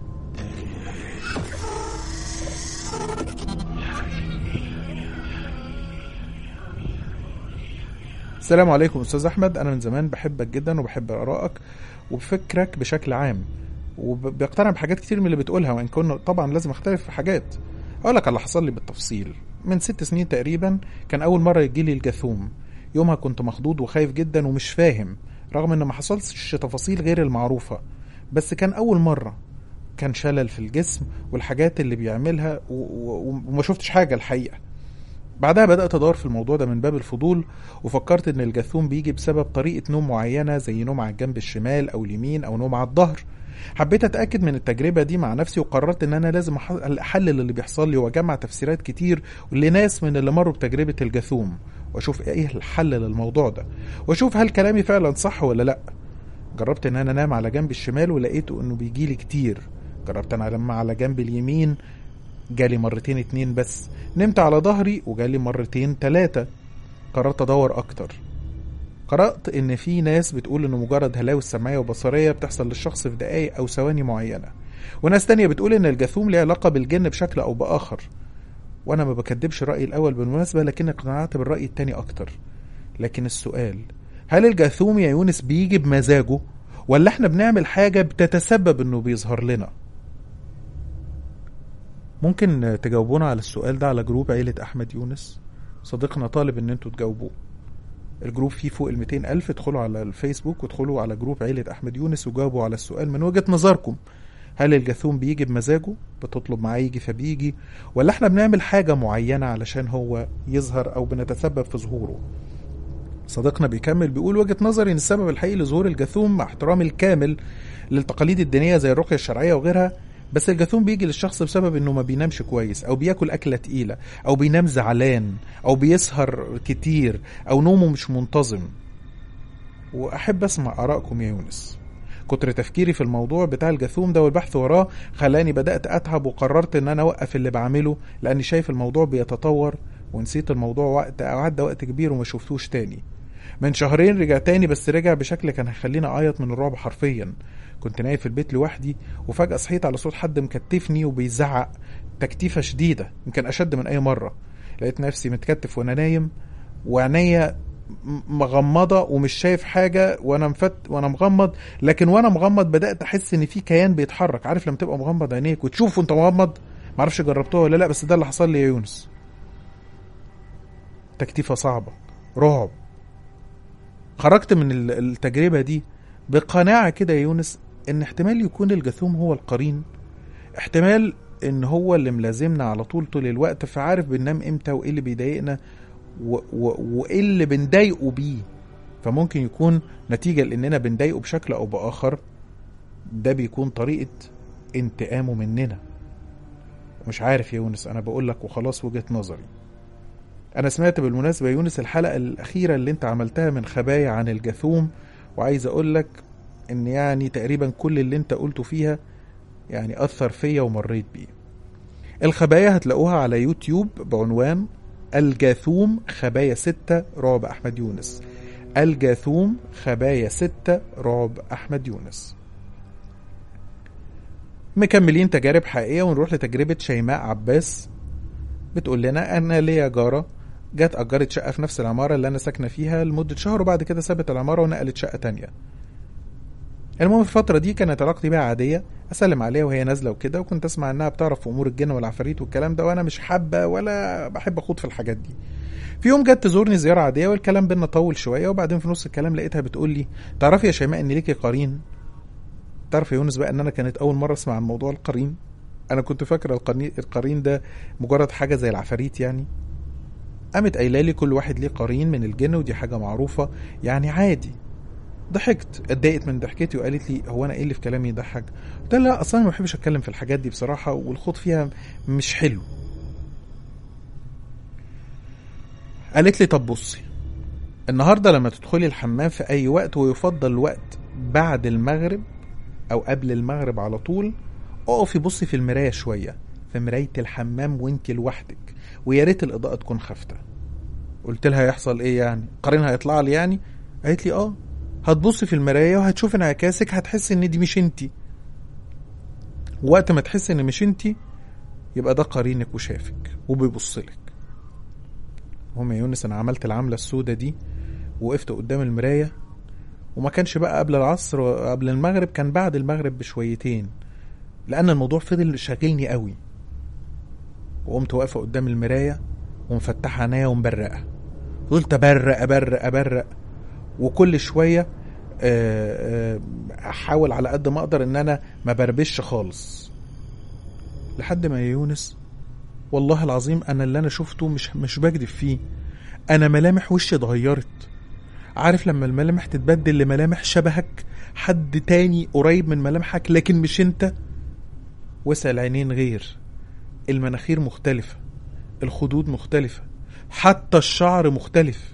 السلام عليكم استاذ احمد انا من زمان بحبك جدا وبحب ارائك وبفكرك بشكل عام وبقتنع بحاجات كتير من اللي بتقولها وان كنا طبعا لازم اختلف في حاجات اقول لك على اللي حصل لي بالتفصيل من ست سنين تقريبا كان اول مره يجيلي الجاثوم يومها كنت مخضوض وخايف جدا ومش فاهم رغم ان ما حصلش تفاصيل غير المعروفه بس كان اول مره كان شلل في الجسم والحاجات اللي بيعملها و- و- وما شفتش حاجه الحقيقه بعدها بدأت أدور في الموضوع ده من باب الفضول وفكرت إن الجاثوم بيجي بسبب طريقة نوم معينة زي نوم على الجنب الشمال أو اليمين أو نوم على الظهر حبيت أتأكد من التجربة دي مع نفسي وقررت إن أنا لازم أح- أحلل اللي بيحصل لي وأجمع تفسيرات كتير لناس من اللي مروا بتجربة الجاثوم وأشوف إيه الحل للموضوع ده وأشوف هل كلامي فعلا صح ولا لأ جربت إن أنا أنام على جنب الشمال ولقيته إنه بيجيلي كتير جربت أنا أنام على جنب اليمين جالي مرتين اتنين بس نمت على ظهري وجالي مرتين تلاتة قررت ادور اكتر قرأت ان في ناس بتقول ان مجرد هلاوس سمعية وبصرية بتحصل للشخص في دقايق او ثواني معينة وناس تانية بتقول ان الجاثوم ليه علاقة بالجن بشكل او باخر وانا ما بكدبش رأيي الاول بالمناسبة لكن اقتنعت بالرأي التاني اكتر لكن السؤال هل الجاثوم يا يونس بيجي بمزاجه ولا احنا بنعمل حاجة بتتسبب انه بيظهر لنا ممكن تجاوبونا على السؤال ده على جروب عيلة أحمد يونس صديقنا طالب إن انتوا تجاوبوه الجروب فيه فوق ال 200 ألف ادخلوا على الفيسبوك وادخلوا على جروب عيلة أحمد يونس وجاوبوا على السؤال من وجهة نظركم هل الجاثوم بيجي بمزاجه بتطلب معاه يجي فبيجي ولا احنا بنعمل حاجة معينة علشان هو يظهر أو بنتسبب في ظهوره صديقنا بيكمل بيقول وجهة نظري ان السبب الحقيقي لظهور الجاثوم مع احترامي الكامل للتقاليد الدينية زي الرقية الشرعية وغيرها بس الجاثوم بيجي للشخص بسبب انه ما بينامش كويس او بياكل اكله تقيله او بينام زعلان او بيسهر كتير او نومه مش منتظم وأحب أسمع آرائكم يا يونس كتر تفكيري في الموضوع بتاع الجاثوم ده والبحث وراه خلاني بدأت أتعب وقررت إن أنا أوقف اللي بعمله لأني شايف الموضوع بيتطور ونسيت الموضوع وقت عدى وقت كبير وما شفتوش تاني من شهرين رجع تاني بس رجع بشكل كان هيخليني أعيط من الرعب حرفيا كنت نايم في البيت لوحدي وفجأة صحيت على صوت حد مكتفني وبيزعق تكتيفة شديدة يمكن أشد من أي مرة لقيت نفسي متكتف وأنا نايم وعينيا م- مغمضة ومش شايف حاجة وأنا مفت وأنا مغمض لكن وأنا مغمض بدأت أحس إن في كيان بيتحرك عارف لما تبقى مغمض عينيك وتشوف وأنت مغمض معرفش جربتوها ولا لا بس ده اللي حصل لي يا يونس تكتيفة صعبة رعب خرجت من ال- التجربة دي بقناعة كده يا يونس إن احتمال يكون الجاثوم هو القرين احتمال إن هو اللي ملازمنا على طول طول الوقت فعارف بننام إمتى وإيه اللي بيضايقنا و- و- وإيه اللي بنضايقه بيه فممكن يكون نتيجة لأننا بنضايقه بشكل أو بآخر ده بيكون طريقة انتقامه مننا مش عارف يا يونس أنا بقول لك وخلاص وجهة نظري أنا سمعت بالمناسبة يا يونس الحلقة الأخيرة اللي أنت عملتها من خبايا عن الجاثوم وعايز أقول لك إن يعني تقريبا كل اللي أنت قلته فيها يعني أثر فيا ومريت بيه الخبايا هتلاقوها على يوتيوب بعنوان الجاثوم خبايا ستة رعب أحمد يونس الجاثوم خبايا ستة رعب أحمد يونس مكملين تجارب حقيقية ونروح لتجربة شيماء عباس بتقول لنا أنا ليا جارة جت أجرت شقة في نفس العمارة اللي أنا ساكنة فيها لمدة شهر وبعد كده سابت العمارة ونقلت شقة تانية المهم في الفترة دي كانت علاقتي بيها عادية أسلم عليها وهي نازلة وكده وكنت أسمع إنها بتعرف في أمور الجن والعفاريت والكلام ده وأنا مش حابة ولا بحب أخوض في الحاجات دي في يوم جت تزورني زيارة عادية والكلام بينا طول شوية وبعدين في نص الكلام لقيتها بتقول لي تعرفي يا شيماء إن ليكي قرين تعرف يا يونس بقى إن أنا كانت أول مرة أسمع عن موضوع القرين أنا كنت فاكرة القرين القرين ده مجرد حاجة زي العفاريت يعني قامت قايله لي كل واحد ليه قرين من الجن ودي حاجة معروفة يعني عادي ضحكت اتضايقت من ضحكتي وقالت لي هو انا ايه اللي في كلامي يضحك قلت لها لا اصلا ما بحبش اتكلم في الحاجات دي بصراحه والخوض فيها مش حلو قالت لي طب بصي النهارده لما تدخلي الحمام في اي وقت ويفضل الوقت بعد المغرب او قبل المغرب على طول اقفي بصي في المرايه شويه في مرايه الحمام وانت لوحدك ويا ريت الاضاءه تكون خافته قلت لها هيحصل ايه يعني قرين هيطلع لي يعني قالت لي اه هتبصي في المرايه وهتشوفي انعكاسك هتحسي ان دي مش انتي وقت ما تحسي ان مش انتي يبقى ده قرينك وشافك وبيبصلك المهم يا يونس انا عملت العمله السودة دي وقفت قدام المرايه وما كانش بقى قبل العصر وقبل المغرب كان بعد المغرب بشويتين لان الموضوع فضل شاغلني قوي وقمت واقفه قدام المرايه ومفتحه عينيا ومبرقه فضلت ابرق ابرق ابرق وكل شويه آه، آه، احاول على قد ما اقدر ان انا ما بربش خالص لحد ما يا يونس والله العظيم انا اللي انا شفته مش مش بكذب فيه انا ملامح وشي اتغيرت عارف لما الملامح تتبدل لملامح شبهك حد تاني قريب من ملامحك لكن مش انت وسع العينين غير المناخير مختلفة الخدود مختلفة حتى الشعر مختلف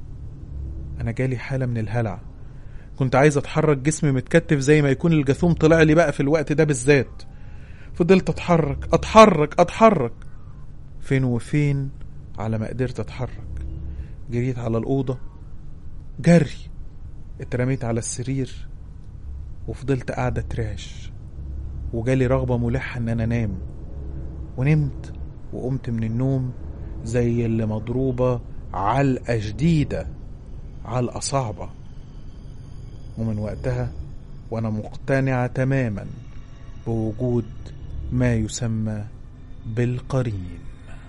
انا جالي حالة من الهلع كنت عايز اتحرك جسمي متكتف زي ما يكون الجاثوم طلع لي بقى في الوقت ده بالذات فضلت اتحرك اتحرك اتحرك فين وفين على ما قدرت اتحرك جريت على الأوضة جري اترميت على السرير وفضلت قاعدة ترعش وجالي رغبة ملحة ان انا انام ونمت وقمت من النوم زي اللي مضروبة علقة شديدة علقة صعبة ومن وقتها وانا مقتنعة تماما بوجود ما يسمى بالقرين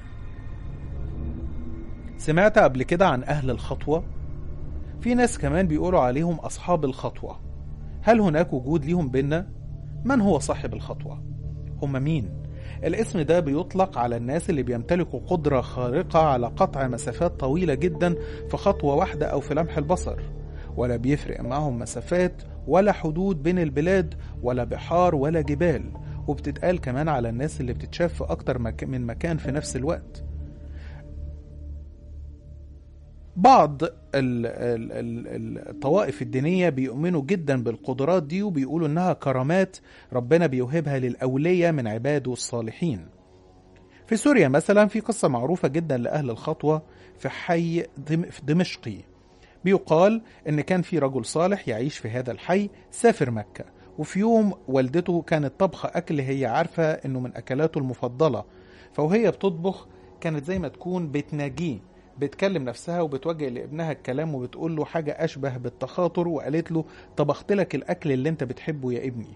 سمعت قبل كده عن أهل الخطوة في ناس كمان بيقولوا عليهم أصحاب الخطوة هل هناك وجود ليهم بينا؟ من هو صاحب الخطوة؟ هم مين؟ الاسم ده بيطلق على الناس اللي بيمتلكوا قدرة خارقة على قطع مسافات طويلة جدا في خطوة واحدة أو في لمح البصر ولا بيفرق معهم مسافات ولا حدود بين البلاد ولا بحار ولا جبال وبتتقال كمان على الناس اللي بتتشاف في أكتر مك- من مكان في نفس الوقت بعض ال- ال- ال- الطوائف الدينية بيؤمنوا جدا بالقدرات دي وبيقولوا إنها كرامات ربنا بيوهبها للأولياء من عباده الصالحين في سوريا مثلا في قصة معروفة جدا لأهل الخطوة في حي دم- في دمشقي بيقال إن كان في رجل صالح يعيش في هذا الحي سافر مكة وفي يوم والدته كانت طبخة أكل هي عارفة إنه من أكلاته المفضلة فوهي بتطبخ كانت زي ما تكون بتناجيه بتكلم نفسها وبتوجه لابنها الكلام وبتقول له حاجة أشبه بالتخاطر وقالت له طبخت لك الأكل اللي أنت بتحبه يا ابني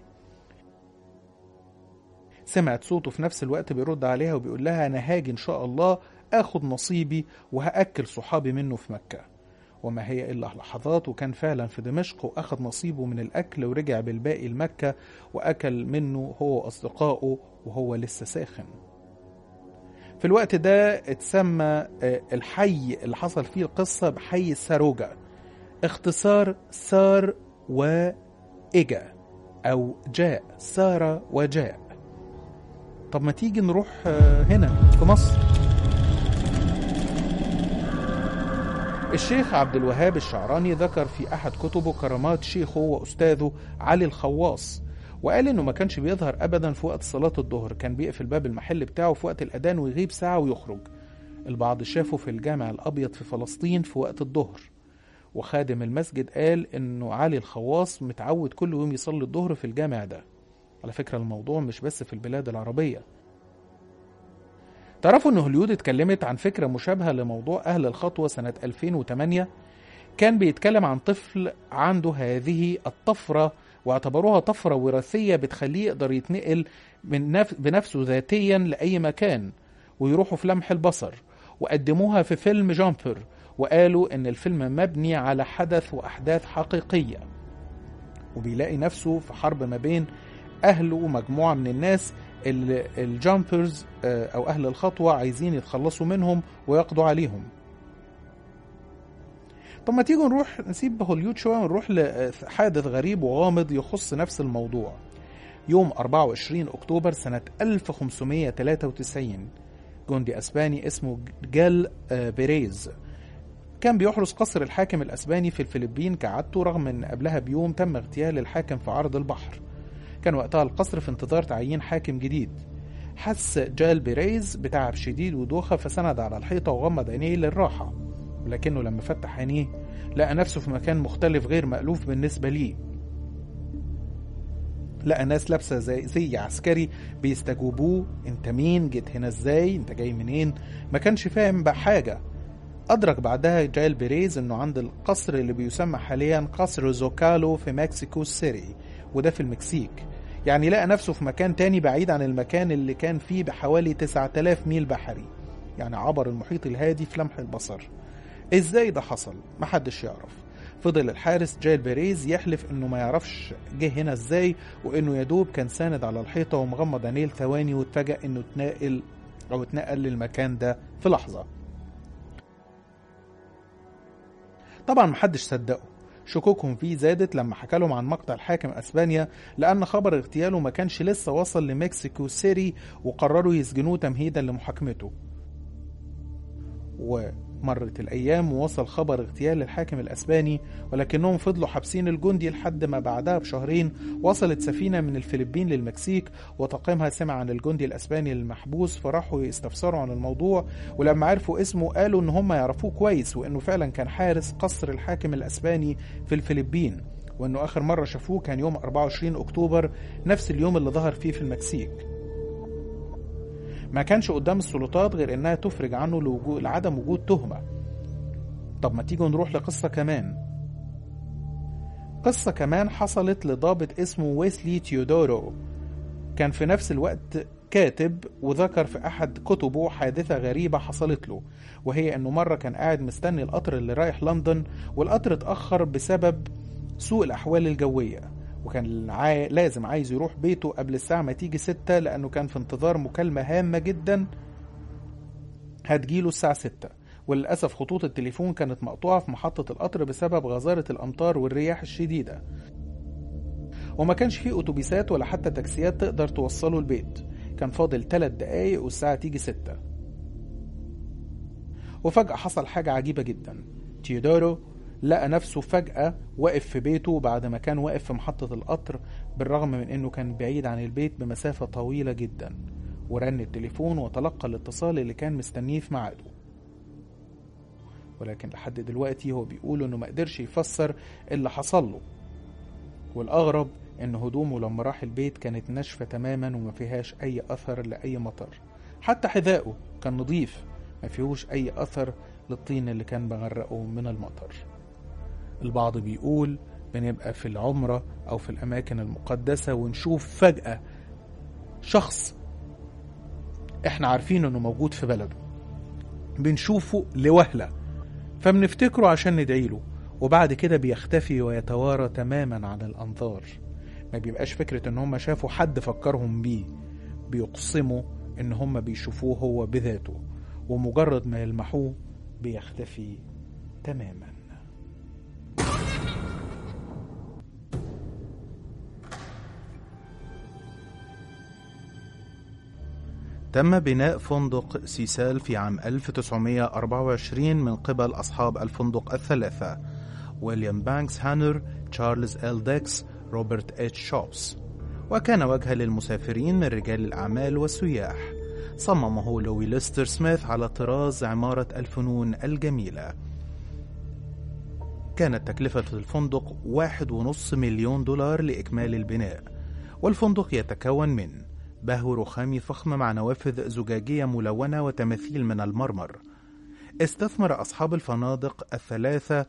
سمعت صوته في نفس الوقت بيرد عليها وبيقول لها أنا هاجي إن شاء الله آخد نصيبي وهأكل صحابي منه في مكة وما هي إلا لحظات وكان فعلا في دمشق وأخذ نصيبه من الأكل ورجع بالباقي لمكة وأكل منه هو وأصدقائه وهو لسه ساخن في الوقت ده اتسمى آه، الحي اللي حصل فيه القصة بحي ساروجا اختصار سار وإجا أو جاء سار وجاء طب ما تيجي نروح آه، هنا في مصر الشيخ عبد الوهاب الشعراني ذكر في أحد كتبه كرامات شيخه وأستاذه علي الخواص وقال إنه ما كانش بيظهر أبدا في وقت صلاة الظهر كان بيقفل باب المحل بتاعه في وقت الأذان ويغيب ساعة ويخرج البعض شافه في الجامع الأبيض في فلسطين في وقت الظهر وخادم المسجد قال إنه علي الخواص متعود كل يوم يصلي الظهر في الجامع ده على فكرة الموضوع مش بس في البلاد العربية تعرفوا ان هوليود اتكلمت عن فكرة مشابهة لموضوع اهل الخطوة سنة 2008 كان بيتكلم عن طفل عنده هذه الطفرة واعتبروها طفرة وراثية بتخليه يقدر يتنقل من نف... بنفسه ذاتيا لأي مكان ويروحوا في لمح البصر وقدموها في فيلم جامبر وقالوا ان الفيلم مبني على حدث واحداث حقيقيه وبيلاقي نفسه في حرب ما بين اهله ومجموعه من الناس اللي الجامبرز آه، او اهل الخطوه عايزين يتخلصوا منهم ويقضوا عليهم طب ما تيجوا نروح نسيب هوليود شويه ونروح لحادث غريب وغامض يخص نفس الموضوع يوم 24 اكتوبر سنه 1593 جندي اسباني اسمه جال آه، بيريز كان بيحرس قصر الحاكم الاسباني في الفلبين كعادته رغم ان قبلها بيوم تم اغتيال الحاكم في عرض البحر كان وقتها القصر في انتظار تعيين حاكم جديد حس جال بيريز بتعب شديد ودوخة فسند على الحيطة وغمض عينيه للراحة ولكنه لما فتح عينيه لقى نفسه في مكان مختلف غير مألوف بالنسبة ليه لقى ناس لابسة زي, زي عسكري بيستجوبوه انت مين جيت هنا ازاي انت جاي منين ما كانش فاهم بقى حاجة أدرك بعدها جايل بيريز إنه عند القصر اللي بيسمى حاليا قصر زوكالو في مكسيكو سيتي وده في المكسيك يعني لقى نفسه في مكان تاني بعيد عن المكان اللي كان فيه بحوالي 9000 ميل بحري يعني عبر المحيط الهادي في لمح البصر ازاي ده حصل محدش يعرف فضل الحارس جايل بيريز يحلف انه ما يعرفش جه هنا ازاي وانه يدوب كان ساند على الحيطه ومغمض عينيه ثواني واتفاجأ انه اتنقل او اتنقل للمكان ده في لحظه طبعا محدش صدقه شكوكهم فيه زادت لما حكى لهم عن مقتل حاكم اسبانيا لان خبر اغتياله ما كانش لسه وصل لمكسيكو سيتي وقرروا يسجنوه تمهيدا لمحاكمته ومرت الايام ووصل خبر اغتيال الحاكم الاسباني ولكنهم فضلوا حابسين الجندي لحد ما بعدها بشهرين وصلت سفينه من الفلبين للمكسيك وطاقمها سمع عن الجندي الاسباني المحبوس فراحوا يستفسروا عن الموضوع ولما عرفوا اسمه قالوا ان هم يعرفوه كويس وانه فعلا كان حارس قصر الحاكم الاسباني في الفلبين وانه اخر مره شافوه كان يوم 24 اكتوبر نفس اليوم اللي ظهر فيه في المكسيك ما كانش قدام السلطات غير انها تفرج عنه لوجود لعدم وجود تهمه طب ما تيجوا نروح لقصه كمان قصه كمان حصلت لضابط اسمه ويسلي تيودورو كان في نفس الوقت كاتب وذكر في احد كتبه حادثه غريبه حصلت له وهي انه مره كان قاعد مستني القطر اللي رايح لندن والقطر اتاخر بسبب سوء الاحوال الجويه وكان عاي... لازم عايز يروح بيته قبل الساعة ما تيجي ستة لأنه كان في انتظار مكالمة هامة جدا هتجيله الساعة ستة وللأسف خطوط التليفون كانت مقطوعة في محطة القطر بسبب غزارة الأمطار والرياح الشديدة وما كانش فيه أتوبيسات ولا حتى تاكسيات تقدر توصله البيت كان فاضل ثلاث دقايق والساعة تيجي ستة وفجأة حصل حاجة عجيبة جدا تيودورو لقى نفسه فجأة واقف في بيته بعد ما كان واقف في محطة القطر بالرغم من انه كان بعيد عن البيت بمسافة طويلة جدا ورن التليفون وتلقى الاتصال اللي كان مستنيه في ميعاده ولكن لحد دلوقتي هو بيقول انه ما قدرش يفسر اللي حصل له والاغرب ان هدومه لما راح البيت كانت ناشفة تماما وما فيهاش اي اثر لاي مطر حتى حذائه كان نظيف ما فيهوش اي اثر للطين اللي كان مغرقه من المطر البعض بيقول بنبقى في العمرة أو في الأماكن المقدسة ونشوف فجأة شخص إحنا عارفين إنه موجود في بلده بنشوفه لوهلة فبنفتكره عشان ندعيله وبعد كده بيختفي ويتوارى تماما عن الأنظار ما بيبقاش فكرة إن هم شافوا حد فكرهم بيه بيقسموا إن هم بيشوفوه هو بذاته ومجرد ما يلمحوه بيختفي تماما تم بناء فندق سيسال في عام 1924 من قبل أصحاب الفندق الثلاثة ويليام بانكس هانر، تشارلز إل ديكس، روبرت اتش شوبس وكان وجها للمسافرين من رجال الأعمال والسياح صممه لوي ليستر سميث على طراز عمارة الفنون الجميلة كانت تكلفة الفندق واحد ونص مليون دولار لإكمال البناء والفندق يتكون من بهو رخامي فخم مع نوافذ زجاجية ملونة وتماثيل من المرمر استثمر أصحاب الفنادق الثلاثة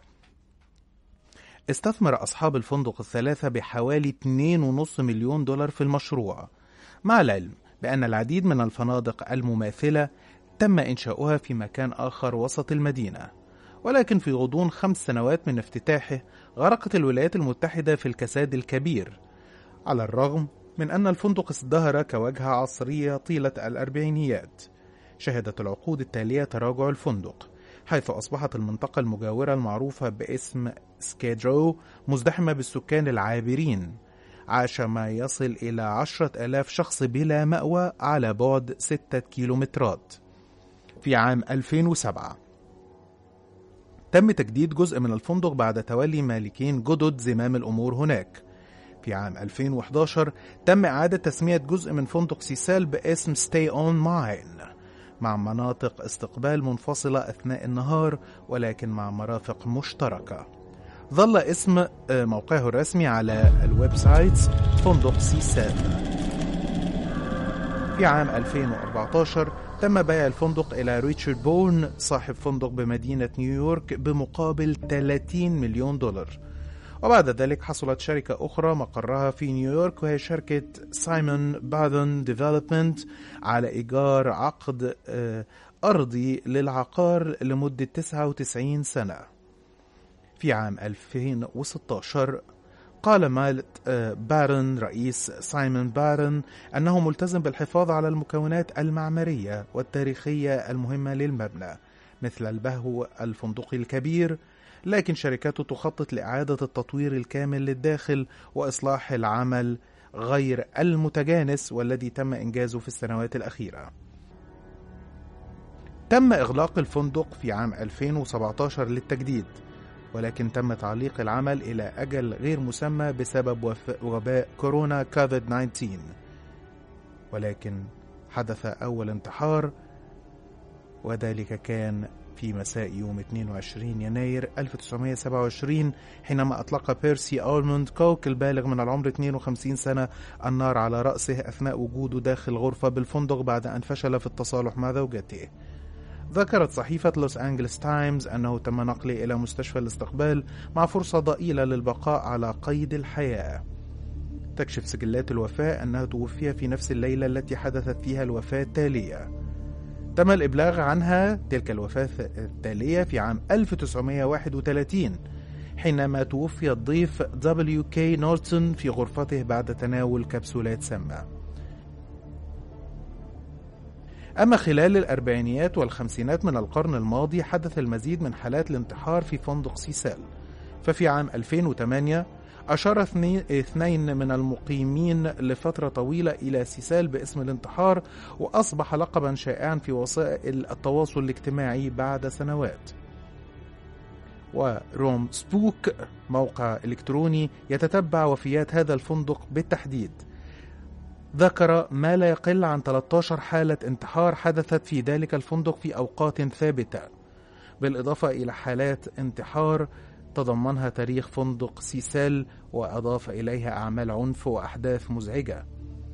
استثمر أصحاب الفندق الثلاثة بحوالي 2.5 مليون دولار في المشروع مع العلم بأن العديد من الفنادق المماثلة تم إنشاؤها في مكان آخر وسط المدينة ولكن في غضون خمس سنوات من افتتاحه غرقت الولايات المتحدة في الكساد الكبير على الرغم من أن الفندق ازدهر كواجهة عصرية طيلة الأربعينيات شهدت العقود التالية تراجع الفندق حيث أصبحت المنطقة المجاورة المعروفة باسم سكيدرو مزدحمة بالسكان العابرين عاش ما يصل إلى عشرة ألاف شخص بلا مأوى على بعد ستة كيلومترات في عام 2007 تم تجديد جزء من الفندق بعد تولي مالكين جدد زمام الأمور هناك في عام 2011 تم إعادة تسمية جزء من فندق سيسال باسم Stay On Mine مع مناطق استقبال منفصلة أثناء النهار ولكن مع مرافق مشتركة ظل اسم موقعه الرسمي على الويب سايت فندق سيسال في عام 2014 تم بيع الفندق إلى ريتشارد بورن صاحب فندق بمدينة نيويورك بمقابل 30 مليون دولار وبعد ذلك حصلت شركة أخرى مقرها في نيويورك وهي شركة سايمون باذن ديفلوبمنت على إيجار عقد أرضي للعقار لمدة 99 سنة في عام 2016 قال مالت بارن رئيس سايمون بارن أنه ملتزم بالحفاظ على المكونات المعمارية والتاريخية المهمة للمبنى مثل البهو الفندقي الكبير لكن شركاته تخطط لإعادة التطوير الكامل للداخل وإصلاح العمل غير المتجانس والذي تم إنجازه في السنوات الأخيرة. تم إغلاق الفندق في عام 2017 للتجديد، ولكن تم تعليق العمل إلى أجل غير مسمى بسبب وباء كورونا كوفيد 19 ولكن حدث أول انتحار وذلك كان في مساء يوم 22 يناير 1927 حينما أطلق بيرسي أولموند كوك البالغ من العمر 52 سنة النار على رأسه أثناء وجوده داخل غرفة بالفندق بعد أن فشل في التصالح مع زوجته ذكرت صحيفة لوس أنجلس تايمز أنه تم نقله إلى مستشفى الاستقبال مع فرصة ضئيلة للبقاء على قيد الحياة تكشف سجلات الوفاة أنها توفي في نفس الليلة التي حدثت فيها الوفاة التالية تم الإبلاغ عنها تلك الوفاة التالية في عام 1931 حينما توفي الضيف دبليو كي نورتون في غرفته بعد تناول كبسولات سامة أما خلال الأربعينيات والخمسينات من القرن الماضي حدث المزيد من حالات الانتحار في فندق سيسال ففي عام 2008 أشار اثنين من المقيمين لفترة طويلة إلى سيسال باسم الانتحار وأصبح لقبا شائعا في وسائل التواصل الاجتماعي بعد سنوات وروم سبوك موقع إلكتروني يتتبع وفيات هذا الفندق بالتحديد ذكر ما لا يقل عن 13 حالة انتحار حدثت في ذلك الفندق في أوقات ثابتة بالإضافة إلى حالات انتحار تضمنها تاريخ فندق سيسال وأضاف إليها أعمال عنف وأحداث مزعجة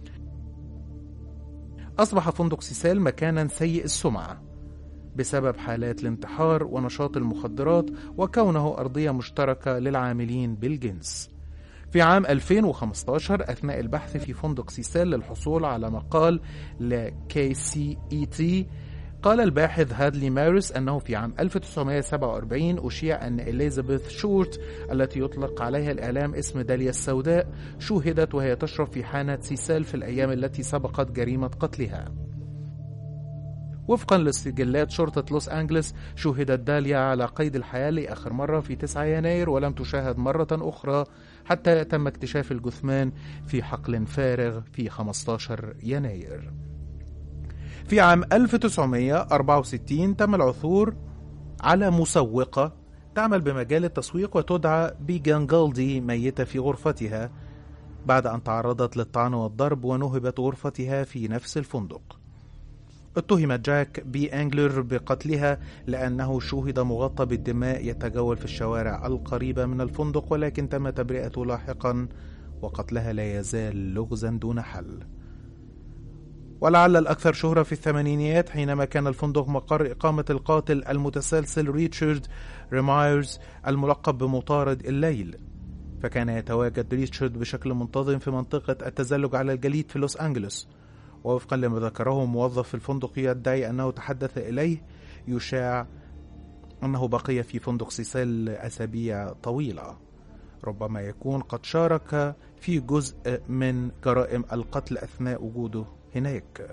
أصبح فندق سيسال مكانا سيء السمعة بسبب حالات الانتحار ونشاط المخدرات وكونه أرضية مشتركة للعاملين بالجنس في عام 2015 أثناء البحث في فندق سيسال للحصول على مقال ل KCET قال الباحث هادلي مارس أنه في عام 1947 أشيع أن إليزابيث شورت التي يطلق عليها الإعلام اسم داليا السوداء شوهدت وهي تشرب في حانة سيسال في الأيام التي سبقت جريمة قتلها وفقا لسجلات شرطة لوس أنجلس شوهدت داليا على قيد الحياة لآخر مرة في 9 يناير ولم تشاهد مرة أخرى حتى تم اكتشاف الجثمان في حقل فارغ في 15 يناير في عام 1964 تم العثور على مسوقة تعمل بمجال التسويق وتدعى بيجانجالدي ميتة في غرفتها بعد أن تعرضت للطعن والضرب ونهبت غرفتها في نفس الفندق اتهم جاك بي أنجلر بقتلها لأنه شوهد مغطى بالدماء يتجول في الشوارع القريبة من الفندق ولكن تم تبرئته لاحقا وقتلها لا يزال لغزا دون حل ولعل الأكثر شهرة في الثمانينيات حينما كان الفندق مقر إقامة القاتل المتسلسل ريتشارد ريمايرز الملقب بمطارد الليل فكان يتواجد ريتشارد بشكل منتظم في منطقة التزلج على الجليد في لوس أنجلوس ووفقا لما ذكره موظف في الفندق يدعي أنه تحدث إليه يشاع أنه بقي في فندق سيسال أسابيع طويلة ربما يكون قد شارك في جزء من جرائم القتل أثناء وجوده هناك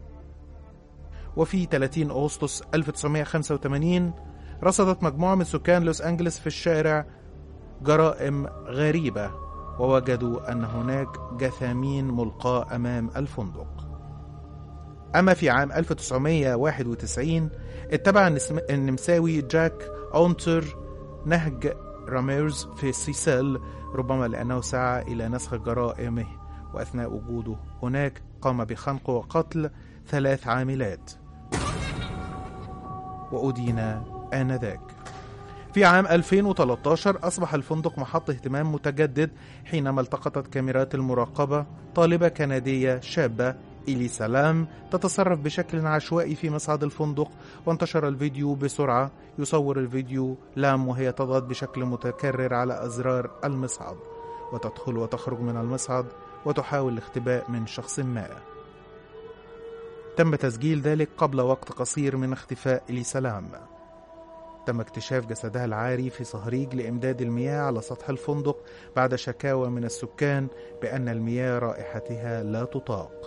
وفي 30 أغسطس 1985 رصدت مجموعة من سكان لوس أنجلس في الشارع جرائم غريبة ووجدوا أن هناك جثامين ملقاة أمام الفندق أما في عام 1991 اتبع النمساوي جاك أونتر نهج راميرز في سيسل ربما لأنه سعى إلى نسخ جرائمه وأثناء وجوده هناك قام بخنق وقتل ثلاث عاملات وأدين آنذاك في عام 2013 أصبح الفندق محط اهتمام متجدد حينما التقطت كاميرات المراقبة طالبة كندية شابة إلي سلام تتصرف بشكل عشوائي في مصعد الفندق وانتشر الفيديو بسرعة يصور الفيديو لام وهي تضغط بشكل متكرر على أزرار المصعد وتدخل وتخرج من المصعد وتحاول الاختباء من شخص ما تم تسجيل ذلك قبل وقت قصير من اختفاء إلي سلام تم اكتشاف جسدها العاري في صهريج لإمداد المياه على سطح الفندق بعد شكاوى من السكان بأن المياه رائحتها لا تطاق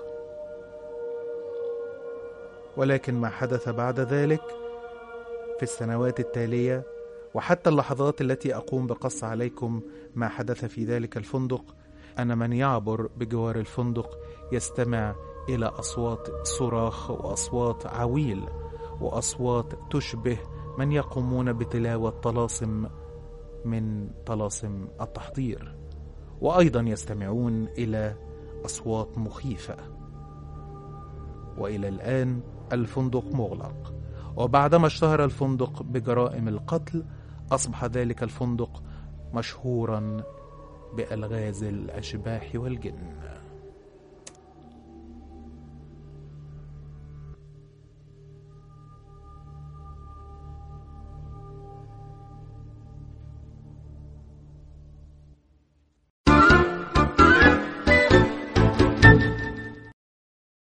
ولكن ما حدث بعد ذلك في السنوات التالية وحتى اللحظات التي أقوم بقص عليكم ما حدث في ذلك الفندق أن من يعبر بجوار الفندق يستمع إلى أصوات صراخ وأصوات عويل وأصوات تشبه من يقومون بتلاوة طلاسم من طلاسم التحضير وأيضا يستمعون إلى أصوات مخيفة وإلى الآن الفندق مغلق وبعدما اشتهر الفندق بجرائم القتل أصبح ذلك الفندق مشهورا بألغاز الأشباح والجن